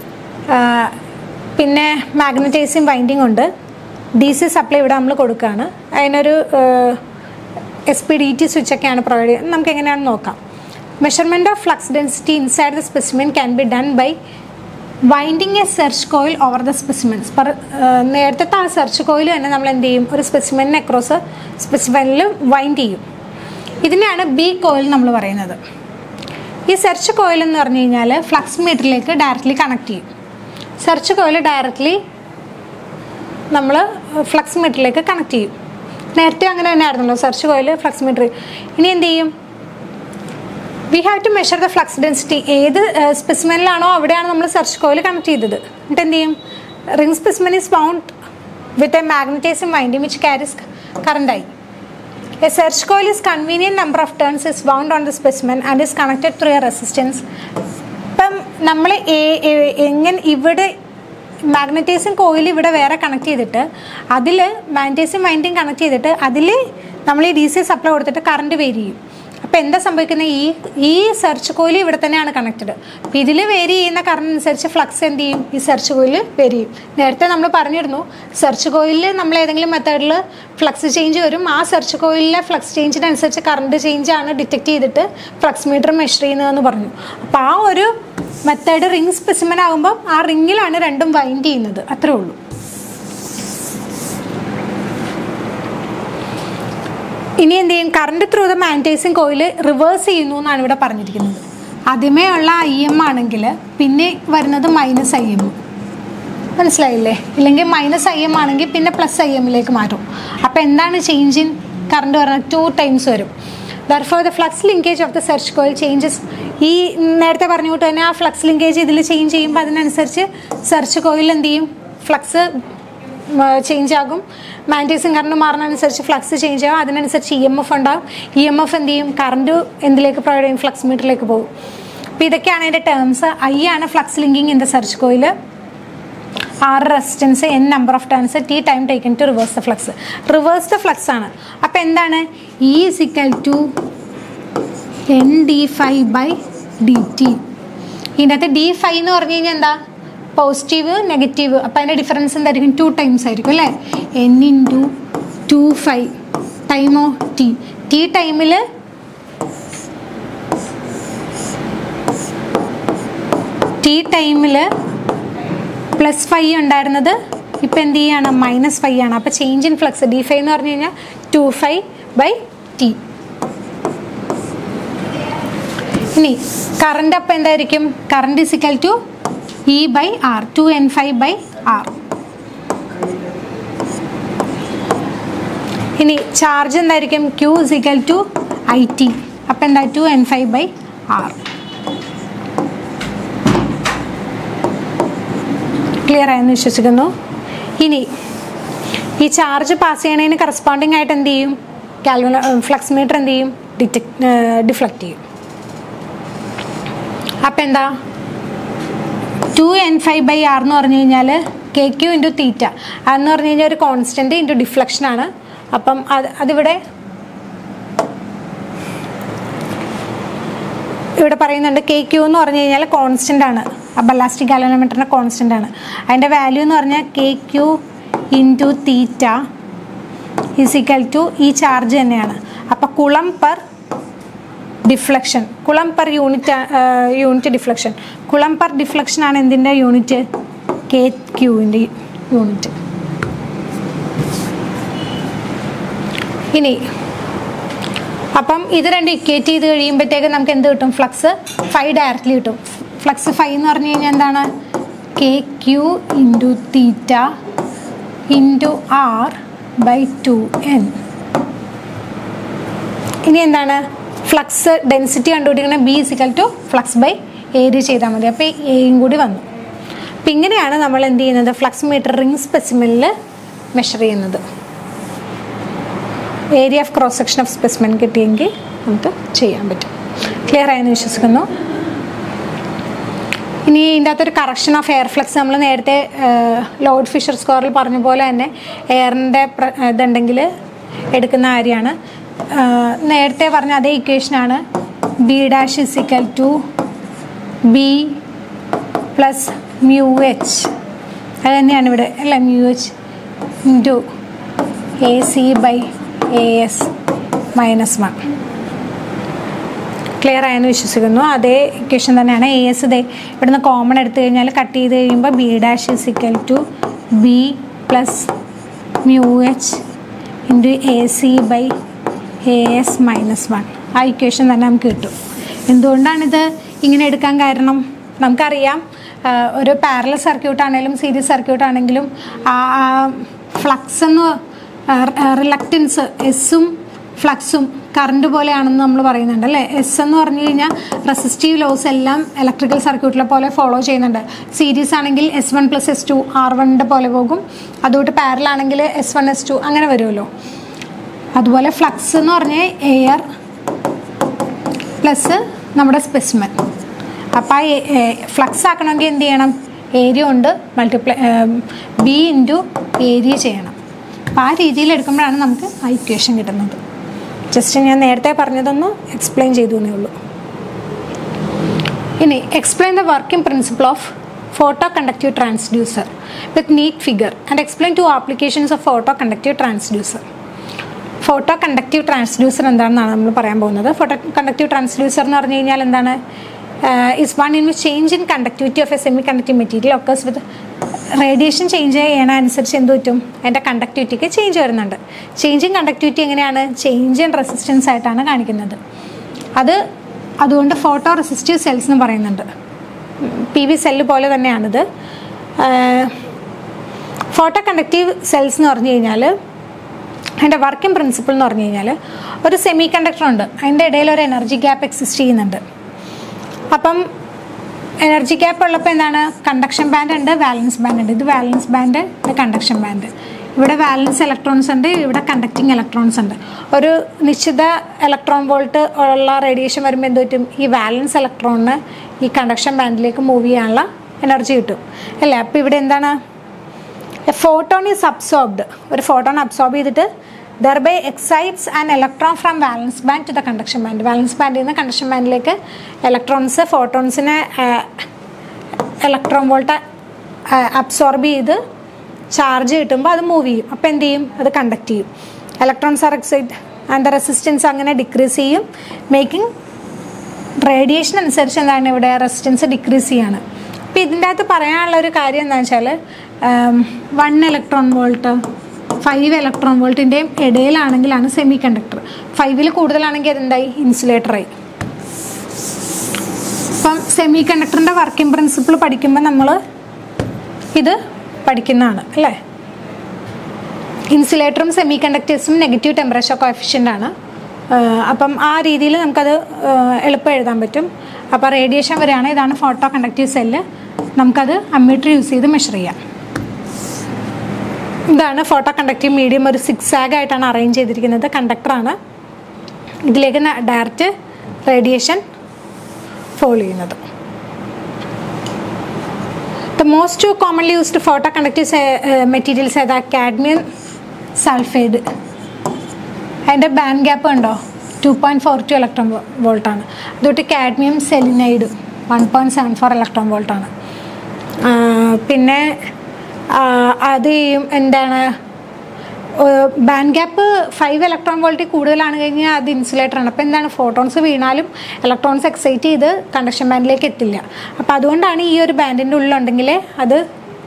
പിന്നെ മാഗ്നറ്റൈസിങ് വൈൻഡിങ് ഉണ്ട് ഡി സി സപ്ലൈ ഇവിടെ നമ്മൾ കൊടുക്കുകയാണ് അതിനൊരു എസ് പി ഡി ടി സ്വിച്ചൊക്കെയാണ് പ്രൊവൈഡ് ചെയ്യുന്നത് നമുക്ക് എങ്ങനെയാണെന്ന് നോക്കാം measurement of flux density inside the specimen can be done by winding a search coil over the specimens per നേരത്തെ ആ സെർച്ച് കോയിൽ തന്നെ നമ്മൾ എന്ത് ചെയ്യും ഒരു സ്പെസിമെനിനെ അക്രോസ് സ്പെസിമെനിൽ വൈൻഡ് ചെയ്യും ഇതിനെയാണ് ബി കോയിൽ നമ്മൾ പറയുന്നത് ഈ സെർച്ച് കോയിൽ എന്ന് പറഞ്ഞു കഴിഞ്ഞാൽ ഫ്ലക്സ് മീറ്ററിലേക്ക് ഡയറക്റ്റ്ലി കണക്ട് ചെയ്യും സെർച്ച് കോയിൽ ഡയറക്റ്റ്ലി നമ്മൾ ഫ്ലക്സ് മീറ്ററിലേക്ക് കണക്ട് ചെയ്യും നേരത്തെ അങ്ങനെ തന്നെ ആയിരുന്നല്ലോ സെർച്ച് കോയിൽ ഫ്ലക്സ് മീറ്റർ ഇനി എന്ത് ചെയ്യും we have to measure the flux density ഏത് സ്പെസിമെനിലാണോ അവിടെയാണ് നമ്മൾ സെർച്ച് കോയിൽ കണക്ട് ചെയ്തത് എന്നിട്ട് എന്ത് ചെയ്യും ring specimen is bound with a magnetising winding which carries current ആയി A search coil is convenient number of turns is wound on the specimen and is connected through a resistance. ഇപ്പം നമ്മൾ എങ്ങനെ ഇവിടെ magnetizing coil ഇവിടെ വേറെ connect ചെയ്തിട്ട് അതിൽ magnetizing winding connect ചെയ്തിട്ട് അതിൽ നമ്മൾ ഈ ഡി സി സപ്ലൈ കൊടുത്തിട്ട് കറണ്ട് വേരി ചെയ്യും അപ്പോൾ എന്താ സംഭവിക്കുന്നത് ഈ ഈ സെർച്ച് കോയിൽ ഇവിടെ തന്നെയാണ് കണക്റ്റഡ് അപ്പോൾ ഇതിൽ വേരി ചെയ്യുന്ന കറണ്ട് അനുസരിച്ച് ഫ്ലക്സ് എന്ത് ചെയ്യും ഈ സെർച്ച് കോയിൽ വേരി ചെയ്യും നേരത്തെ നമ്മൾ പറഞ്ഞിരുന്നു സെർച്ച് കോയിലിൽ നമ്മൾ ഏതെങ്കിലും മെത്തേഡിൽ ഫ്ലക്സ് ചേഞ്ച് വരും ആ സെർച്ച് കോയിലിലെ ഫ്ലക്സ് ചേഞ്ചിനനുസരിച്ച് കറണ്ട് ചേഞ്ച് ആണ് ഡിറ്റക്ട് ചെയ്തിട്ട് ഫ്ലക്സ് മീറ്റർ മെഷർ ചെയ്യുന്നതെന്ന് പറഞ്ഞു അപ്പോൾ ആ ഒരു മെത്തേഡ് റിംഗ് സ്പെസിമൻ ആകുമ്പോൾ ആ റിങ്ങിലാണ് രണ്ടും വൈൻഡ് ചെയ്യുന്നത് അത്രേ ഉള്ളൂ ഇനി എന്ത് ചെയ്യും current through the magnetising coil reverse ചെയ്യുന്നു എന്നാണ് ഇവിടെ പറഞ്ഞിരിക്കുന്നത് ആദ്യമേ ഉള്ള ഐ എം ആണെങ്കിൽ പിന്നെ വരുന്നത് മൈനസ് ഐ എം മനസ്സിലായില്ലേ ഇല്ലെങ്കിൽ മൈനസ് ഐ എം ആണെങ്കിൽ പിന്നെ പ്ലസ് ഐ എമ്മിലേക്ക് മാറ്റും അപ്പോൾ എന്താണ് ചേഞ്ച് ഇൻ കറണ്ട് പറയുന്നത് ടു ടൈംസ് വരും therefore the flux linkage of the search coil changes ഈ നേരത്തെ പറഞ്ഞു കൊണ്ട് തന്നെ ആ ഫ്ലക്സ് ലിങ്കേജ് ഇതിൽ ചേഞ്ച് ചെയ്യുമ്പോൾ അതിനനുസരിച്ച് സെർച്ച് കോയിൽ എന്ത് ചെയ്യും ഫ്ലക്സ് ചേഞ്ച് ആകും മാഗ്നറ്റൈസിങ് കറണ്ട് മാറുന്നതനുസരിച്ച് ഫ്ലക്സ് ചേഞ്ച് ആകും അതിനനുസരിച്ച് ഇ എം എഫ് ഉണ്ടാകും ഇ എം എഫ് എന്ത് ചെയ്യും കറണ്ട് എന്തിലേക്ക് പ്രൊവൈഡ് ചെയ്യും ഫ്ലക്സ് മീറ്ററിലേക്ക് പോകും അപ്പോൾ ഇതൊക്കെയാണ് അതിൻ്റെ ടേംസ് ഐ ആണ് flux linking in the search coil R resistance N number of turns T time taken to reverse the flux reverse the flux ആണ് അപ്പോൾ എന്താണ് E is equal to N D five by D T ഇതിൻ്റെ അകത്ത് D five എന്ന് പറഞ്ഞു കഴിഞ്ഞാൽ എന്താ positive negative അപ്പോൾ അതിൻ്റെ ഡിഫറൻസ് എന്തായിരിക്കും ടു ടൈംസ് ആയിരിക്കും അല്ലേ എൻ ഇൻറ്റു ടു ഫൈവ് ടൈമോ ടി ടി ടൈമിൽ ടി ടൈമിൽ പ്ലസ് ഫൈവ് ഉണ്ടായിരുന്നത് ഇപ്പം എന്ത് ചെയ്യാണ് മൈനസ് ഫൈവ് ആണ് അപ്പോൾ change in flux D five എന്ന് പറഞ്ഞു കഴിഞ്ഞാൽ ടു ഫൈവ് ബൈ ടി ഇനി കറണ്ട് അപ്പം എന്തായിരിക്കും current is equal to E by R two N five by R ഇനി ചാർജ് എന്തായിരിക്കും Q is equal to I T അപ്പം എന്താ two N five by R clear ആയെന്ന് വിശ്വസിക്കുന്നു ഇനി ഈ ചാർജ് പാസ് ചെയ്യണതിന് കറസ്പോണ്ടിങ് ആയിട്ട് എന്ത് ചെയ്യും കാൽവല ഫ്ലക്സ് മീറ്റർ എന്ത് ചെയ്യും ഡിറ്റക്ട് ഡിഫ്ലക്റ്റ് ചെയ്യും അപ്പം എന്താ two N five by R എന്ന് പറഞ്ഞു കഴിഞ്ഞാൽ കെ ക്യു ഇൻറ്റു തീറ്റ അതെന്ന് പറഞ്ഞു കഴിഞ്ഞാൽ ഒരു കോൺസ്റ്റൻറ്റ് ഇൻറ്റു ഡിഫ്ലക്ഷനാണ് അപ്പം അത് അതിവിടെ ഇവിടെ പറയുന്നുണ്ട് കെ ക്യു എന്ന് പറഞ്ഞു കഴിഞ്ഞാൽ കോൺസ്റ്റൻ്റ് ആണ് ആ ബലാസ്റ്റിക് ഗാലനോമീറ്ററിൻ്റെ കോൺസ്റ്റൻ്റ് ആണ് അതിൻ്റെ വാല്യൂ എന്ന് പറഞ്ഞാൽ K Q into theta is equal to ഈ ചാർജ് തന്നെയാണ് അപ്പോൾ coulomb per deflection coulomb per unit unit deflection coulomb per deflection ആണ് എന്തിൻ്റെ യൂണിറ്റ് കെ ക്യൂവിൻ്റെ യൂണിറ്റ് ഇനി അപ്പം ഇത് രണ്ട് ഇക്വേറ്റ് ചെയ്ത് കഴിയുമ്പോഴത്തേക്ക് നമുക്ക് എന്ത് കിട്ടും ഫ്ലക്സ് ഫൈവ് ഡയറക്റ്റ്ലി കിട്ടും ഫ്ലക്സ് ഫൈവ് എന്ന് പറഞ്ഞു കഴിഞ്ഞാൽ എന്താണ് K Q into theta into R by two N ഇനി എന്താണ് ഫ്ലക്സ് ഡെൻസിറ്റി കണ്ടുപിടിക്കണ B is equal to flux by area ചെയ്താൽ മതി അപ്പോൾ എയും കൂടി വന്നു അപ്പം ഇങ്ങനെയാണ് നമ്മൾ എന്ത് ചെയ്യുന്നത് ഫ്ലക്സ് മീറ്റർ റിംഗ് സ്പെസിമെനിൽ മെഷർ ചെയ്യുന്നത് area of cross section of specimen കിട്ടിയെങ്കിൽ നമുക്ക് ചെയ്യാൻ പറ്റും ക്ലിയർ ആയെന്ന് വിശ്വസിക്കുന്നു ഇനി ഇതിൻ്റെ അകത്തൊരു കറക്ഷൻ ഓഫ് എയർ ഫ്ലക്സ് നമ്മൾ നേരത്തെ ലോഡ് ഫിഷർ സ്കോറിൽ പറഞ്ഞ പോലെ തന്നെ എയറിൻ്റെ ഇതുണ്ടെങ്കിൽ എടുക്കുന്ന കാര്യമാണ് നേരത്തെ പറഞ്ഞ അതേ ഇക്വേഷനാണ് B dash is equal to B plus mu H അത് തന്നെയാണ് ഇവിടെ അല്ല mu H into A C by A S minus one clear ആയെന്ന് വിശ്വസിക്കുന്നു അതേ ഇക്വേഷൻ തന്നെയാണ് എ എസ് ഇതേ ഇവിടുന്ന് കോമൺ എടുത്തു കഴിഞ്ഞാൽ കട്ട് ചെയ്ത് കഴിയുമ്പോൾ B dash is equal to B plus mu H into A C by A S minus one ആ ഇക്വേഷൻ തന്നെ നമുക്ക് കിട്ടും എന്തുകൊണ്ടാണിത് ഇങ്ങനെ എടുക്കാൻ കാരണം നമുക്കറിയാം ഒരു പാരലൽ സർക്യൂട്ട് ആണെങ്കിലും സീരീസ് സർക്യൂട്ട് ആണെങ്കിലും ആ ഫ്ലക്സ് എന്ന് റിലക്റ്റൻസ് എസ്സും ഫ്ലക്സും കറണ്ട് പോലെയാണെന്ന് നമ്മൾ പറയുന്നുണ്ട് അല്ലേ എസ് എന്ന് പറഞ്ഞു കഴിഞ്ഞാൽ റെസിസ്റ്റീവ് ലോസ് എല്ലാം ഇലക്ട്രിക്കൽ സർക്യൂട്ടിലെ പോലെ ഫോളോ ചെയ്യുന്നുണ്ട് സീരീസ് ആണെങ്കിൽ S one plus S two R വണ്ണിൻ്റെ പോലെ പോകും അതുകൊണ്ട് പാരൽ ആണെങ്കിൽ എസ് വൺ എസ് ടു അങ്ങനെ വരുമല്ലോ അതുപോലെ ഫ്ലക്സ് എന്ന് പറഞ്ഞാൽ എയർ പ്ലസ് നമ്മുടെ സ്പെസിമൻ അപ്പോൾ ആ ഫ്ലക്സ് ആക്കണമെങ്കിൽ എന്ത് ചെയ്യണം ഏരിയ കൊണ്ട് മൾട്ടിപ്ലൈ ബി ഇൻറ്റു ഏരിയ ചെയ്യണം അപ്പോൾ ആ രീതിയിൽ എടുക്കുമ്പോഴാണ് നമുക്ക് ആ ഇക്വേഷൻ കിട്ടുന്നത് ജസ്റ്റ് ഞാൻ നേരത്തെ പറഞ്ഞതൊന്ന് എക്സ്പ്ലെയിൻ ചെയ്തു എന്നേ ഉള്ളൂ ഇനി explain the working principle of photo conductive transducer with neat figure and explain two applications of photo conductive transducer photo conductive transducer എന്താണെന്നാണ് നമ്മൾ പറയാൻ പോകുന്നത് ഫോട്ടോ കണ്ടക്റ്റീവ് ട്രാൻസ്ഡ്യൂസർ എന്ന് പറഞ്ഞു കഴിഞ്ഞാൽ എന്താണ് is one in which change in conductivity of a semiconductive material occurs with radiation change ചെയ്യണ അനുസരിച്ച് എന്ത് പറ്റും അതിൻ്റെ കണ്ടക്ടിവിറ്റിക്ക് ചേഞ്ച് വരുന്നുണ്ട് ചേഞ്ച് ഇൻ കണ്ടക്ടിവിറ്റി എങ്ങനെയാണ് ചേഞ്ച് ഇൻ റെസിസ്റ്റൻസ് ആയിട്ടാണ് കാണിക്കുന്നത് അത് അതുകൊണ്ട് ഫോട്ടോ റെസിസ്റ്റീവ് സെൽസ് എന്ന് പറയുന്നുണ്ട് പി വി സെല്ല് പോലെ തന്നെയാണിത് ഫോട്ടോ കണ്ടക്റ്റീവ് സെൽസ് എന്ന് പറഞ്ഞു കഴിഞ്ഞാൽ അതിൻ്റെ വർക്കിംഗ് പ്രിൻസിപ്പിൾ എന്ന് പറഞ്ഞു കഴിഞ്ഞാൽ ഒരു സെമി കണ്ടക്ടർ ഉണ്ട് അതിൻ്റെ ഇടയിൽ ഒരു എനർജി ഗ്യാപ്പ് എക്സിസ്റ്റ് ചെയ്യുന്നുണ്ട് അപ്പം എനർജി ഗ്യാപ്പ് ഉള്ളപ്പോൾ എന്താണ് കണ്ടക്ഷൻ ബാൻഡ് ഉണ്ട് വാലൻസ് ബാൻഡ് ഉണ്ട് ഇത് വാലൻസ് ബാൻഡ് ഇത് കണ്ടക്ഷൻ ബാൻഡ് ഇവിടെ വാലൻസ് ഇലക്ട്രോൺസ് ഉണ്ട് ഇവിടെ കണ്ടക്റ്റിംഗ് ഇലക്ട്രോൺസ് ഉണ്ട് ഒരു നിശ്ചിത ഇലക്ട്രോൺ വോൾട്ട് ഉള്ള റേഡിയേഷൻ വരുമ്പോൾ എന്ത് പറ്റും ഈ വാലൻസ് ഇലക്ട്രോണിന് ഈ കണ്ടക്ഷൻ ബാൻഡിലേക്ക് മൂവ് ചെയ്യാനുള്ള എനർജി കിട്ടും അല്ലേ അപ്പോൾ ഇവിടെ എന്താണ് ഫോട്ടോൺ ഈസ് അബ്സോർബ്ഡ് ഒരു ഫോട്ടോൺ അബ്സോർബ് ചെയ്തിട്ട് thereby excites and electron from valence band to the conduction band valence ബാൻഡിൽ നിന്ന് കണ്ടക്ഷൻ ബാൻഡിലേക്ക് ഇലക്ട്രോൺസ് ഫോട്ടോൺസിനെ ഇലക്ട്രോൺ വോൾട്ട് അബ്സോർബ് ചെയ്ത് ചാർജ് കിട്ടുമ്പോൾ അത് മൂവ് ചെയ്യും അപ്പോൾ എന്ത് ചെയ്യും അത് കണ്ടക്ട് ചെയ്യും electrons are excite and the resistance അങ്ങനെ ഡിക്രീസ് ചെയ്യും മേക്കിംഗ് റേഡിയേഷൻ അനുസരിച്ച് എന്താണ് ഇവിടെ റെസിസ്റ്റൻസ് ഡിക്രീസ് ചെയ്യാണ് അപ്പോൾ ഇതിൻ്റെ അകത്ത് പറയാനുള്ള ഒരു കാര്യം എന്താണെന്ന് വെച്ചാൽ one electron volt five electron വോൾട്ടിൻ്റെയും ഇടയിലാണെങ്കിലാണ് സെമി കണ്ടക്ടർ ഫൈവിൽ കൂടുതലാണെങ്കിൽ അതെന്തായി ഇൻസുലേറ്ററായി അപ്പം സെമി കണ്ടക്ടറിൻ്റെ വർക്കിംഗ് പ്രിൻസിപ്പിൾ പഠിക്കുമ്പോൾ നമ്മൾ ഇത് പഠിക്കുന്നതാണ് അല്ലേ ഇൻസുലേറ്ററും സെമി കണ്ടക്ടേഴ്സും നെഗറ്റീവ് ടെമ്പറേച്ചർ കോഫിഷ്യൻ്റ് ആണ് ആഹ് അപ്പം ആ രീതിയിൽ നമുക്കത് ആഹ് എളുപ്പം എഴുതാൻ പറ്റും അപ്പോൾ റേഡിയേഷൻ വരെയാണ് ഇതാണ് ഫോട്ടോ കണ്ടക്റ്റീവ് സെല്ല് നമുക്കത് അമ്മീറ്റർ യൂസ് ചെയ്ത് മെഷർ ചെയ്യാം ഇതാണ് ഫോട്ടോ കണ്ടക്റ്റീവ് മീഡിയം ഒരു സിക്സ് ആഗ് ആയിട്ടാണ് അറേഞ്ച് ചെയ്തിരിക്കുന്നത് കണ്ടക്ടറാണ് ഇതിലേക്ക് ഡയറക്റ്റ് റേഡിയേഷൻ ഫോളോ ചെയ്യുന്നത് the most commonly used photoconductive materials ഏതാ കാഡ്മിയം സൾഫൈഡ് അതിൻ്റെ ബാൻഡ് ഗ്യാപ്പ് ഉണ്ടോ two point four two electron വോൾട്ടാണ് അതുകൊണ്ട് cadmium selenide one point seven four electron വോൾട്ടാണ് പിന്നെ ആ, അത് ഈ എന്താണ് ബാൻഡ് ഗ്യാപ്പ് ഫൈവ് ഇലക്ട്രോൺ വോൾട്ടിൽ കൂടുതലാണ് കഴിഞ്ഞാൽ അത് ഇൻസുലേറ്റർ ആണ് അപ്പോൾ എന്താണ് ഫോട്ടോൺസ് വീണാലും ഇലക്ട്രോൺസ് എക്സൈറ്റ് ചെയ്ത് കണ്ടക്ഷൻ ബാൻഡിലേക്ക് എത്തില്ല അപ്പോൾ അതുകൊണ്ടാണ് ഈ ഒരു ബാൻഡിൻ്റെ ഉള്ളിലുണ്ടെങ്കിൽ അത്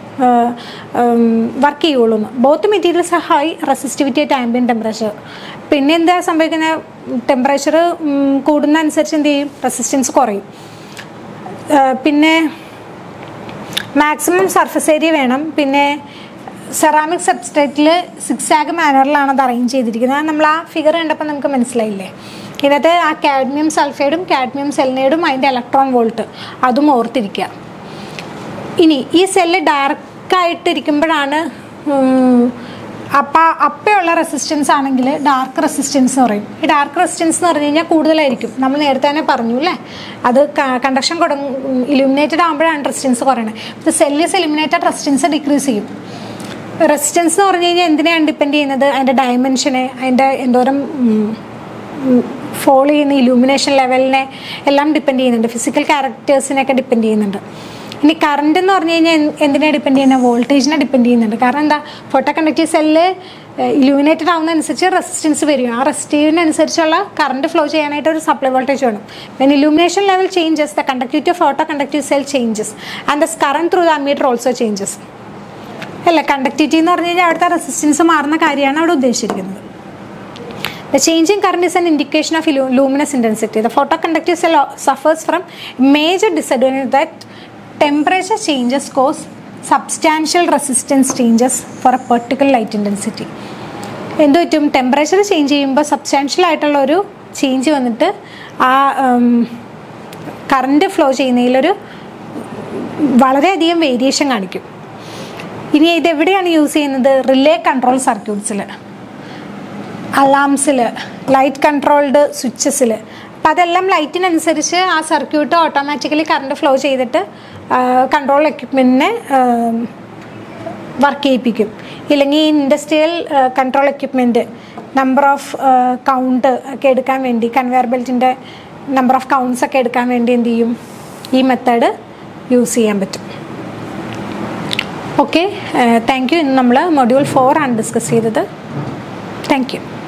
വർക്ക് ചെയ്യുള്ളൂ both materials high resistivity at ambient temperature പിന്നെ എന്താ സംഭവിക്കുന്നത് ടെമ്പറേച്ചർ കൂടുന്ന അനുസരിച്ച് എന്ത് ചെയ്യും റെസിസ്റ്റൻസ് കുറയും ആ, പിന്നെ മാക്സിമം സർഫസ് ഏരിയ വേണം പിന്നെ സെറാമിക് സബ്സ്ട്രേറ്റിൽ സിക്സ് ആഗ് മാനറിലാണ് അത് അറേഞ്ച് ചെയ്തിരിക്കുന്നത് നമ്മൾ ആ ഫിഗർ കണ്ടപ്പോൾ നമുക്ക് മനസ്സിലായില്ലേ ഇതിനകത്ത് ആ കാഡ്മിയം സൾഫൈഡും കാഡ്മിയം സെലിനൈഡും അതിൻ്റെ ഇലക്ട്രോൺ വോൾട്ട് അതും ഓർത്തിരിക്കുക ഇനി ഈ സെല്ല് ഡാർക്കായിട്ടിരിക്കുമ്പോഴാണ് അപ്പം അപ്പയുള്ള റെസിസ്റ്റൻസ് ആണെങ്കിൽ ഡാർക്ക് റെസിസ്റ്റൻസ് എന്ന് പറയും ഈ ഡാർക്ക് റെസിസ്റ്റൻസ് എന്ന് പറഞ്ഞു കഴിഞ്ഞാൽ കൂടുതലായിരിക്കും നമ്മൾ നേരത്തെ തന്നെ പറഞ്ഞു അല്ലേ അത് കണ്ടക്ഷൻ കൊടു ഇലുമിനേറ്റഡ് ആകുമ്പോഴാണ് റെസിസ്റ്റൻസ് കുറയണത് ഇത് സെല്ലിസ് ഇലുമിനേറ്റഡ് റെസിസ്റ്റൻസ് ഡിക്രീസ് ചെയ്യും റെസിസ്റ്റൻസ് എന്ന് പറഞ്ഞു കഴിഞ്ഞാൽ എന്തിനാണ് ഡിപ്പെൻഡ് ചെയ്യുന്നത് അതിൻ്റെ ഡയമെൻഷനെ അതിൻ്റെ എന്തോരം ഫോളോ ചെയ്യുന്ന ഇലൂമിനേഷൻ ലെവലിനെ എല്ലാം ഡിപ്പെൻഡ് ചെയ്യുന്നുണ്ട് ഫിസിക്കൽ ക്യാരക്ടേഴ്സിനെയൊക്കെ ഡിപ്പെൻഡ് ചെയ്യുന്നുണ്ട് ഇനി കറണ്ട് എന്ന് പറഞ്ഞു കഴിഞ്ഞാൽ എന്ത്- എന്തിനെ ഡിപ്പെൻഡ് ചെയ്യുന്നത് വോൾട്ടേജിനെ ഡിപ്പെൻഡ് ചെയ്യുന്നുണ്ട് കാരണം എന്താ ഫോട്ടോ കണ്ടക്റ്റീവ് സെല്ല് ഇലൂമിനേറ്റഡ് ആവുന്ന അനുസരിച്ച് റെസിസ്റ്റൻസ് വരും ആ റെസിസ്റ്റീവിനനുസരിച്ചുള്ള കറണ്ട് ഫ്ലോ ചെയ്യാനായിട്ട് ഒരു സപ്ലൈ വോൾട്ടേജ് വേണം when illumination level changes the conductivity of photoconductive cell changes and the current through the ammeter also changes അല്ല കണ്ടക്ടിവിറ്റി എന്ന് പറഞ്ഞു കഴിഞ്ഞാൽ അവിടുത്തെ റെസിസ്റ്റൻസ് മാറുന്ന കാര്യമാണ് അവിടെ ഉദ്ദേശിച്ചിരിക്കുന്നത് The changing current is an indication of illu- luminous intensity. The photoconductive cell o- suffers from major disadvantage that temperature changes cause substantial resistance changes for a particular light intensity. എന്ത് പറ്റും temperature change ചെയ്യുമ്പോൾ substantial ആയിട്ടുള്ള ഒരു change വന്നിട്ട് ആ current flow ചെയ്യുന്നതിലൊരു വളരെയധികം variation കാണിക്കും ഇനി ഇത് എവിടെയാണ് യൂസ് ചെയ്യുന്നത് റിലേ കൺട്രോൾ സർക്യൂട്ട്സിൽ അലാംസിൽ ലൈറ്റ് കൺട്രോൾഡ് സ്വിച്ചസിൽ അപ്പം അതെല്ലാം ലൈറ്റിനനുസരിച്ച് ആ സർക്യൂട്ട് ഓട്ടോമാറ്റിക്കലി കറണ്ട് ഫ്ലോ ചെയ്തിട്ട് കൺട്രോൾ എക്യുപ്മെൻറ്റിനെ വർക്ക് ചെയ്യിപ്പിക്കും ഇല്ലെങ്കിൽ industrial control equipment number of count ഒക്കെ എടുക്കാൻ വേണ്ടി കൺവെയർ ബെൽറ്റിൻ്റെ നമ്പർ ഓഫ് കൗണ്ട്സ് ഒക്കെ എടുക്കാൻ വേണ്ടി എന്ത് ചെയ്യും ഈ മെത്തേഡ് യൂസ് ചെയ്യാൻ പറ്റും ഓക്കെ താങ്ക് യു ഇന്ന് നമ്മൾ മൊഡ്യൂൾ ഫോർ ആണ് ഡിസ്കസ് ചെയ്തത് താങ്ക് യു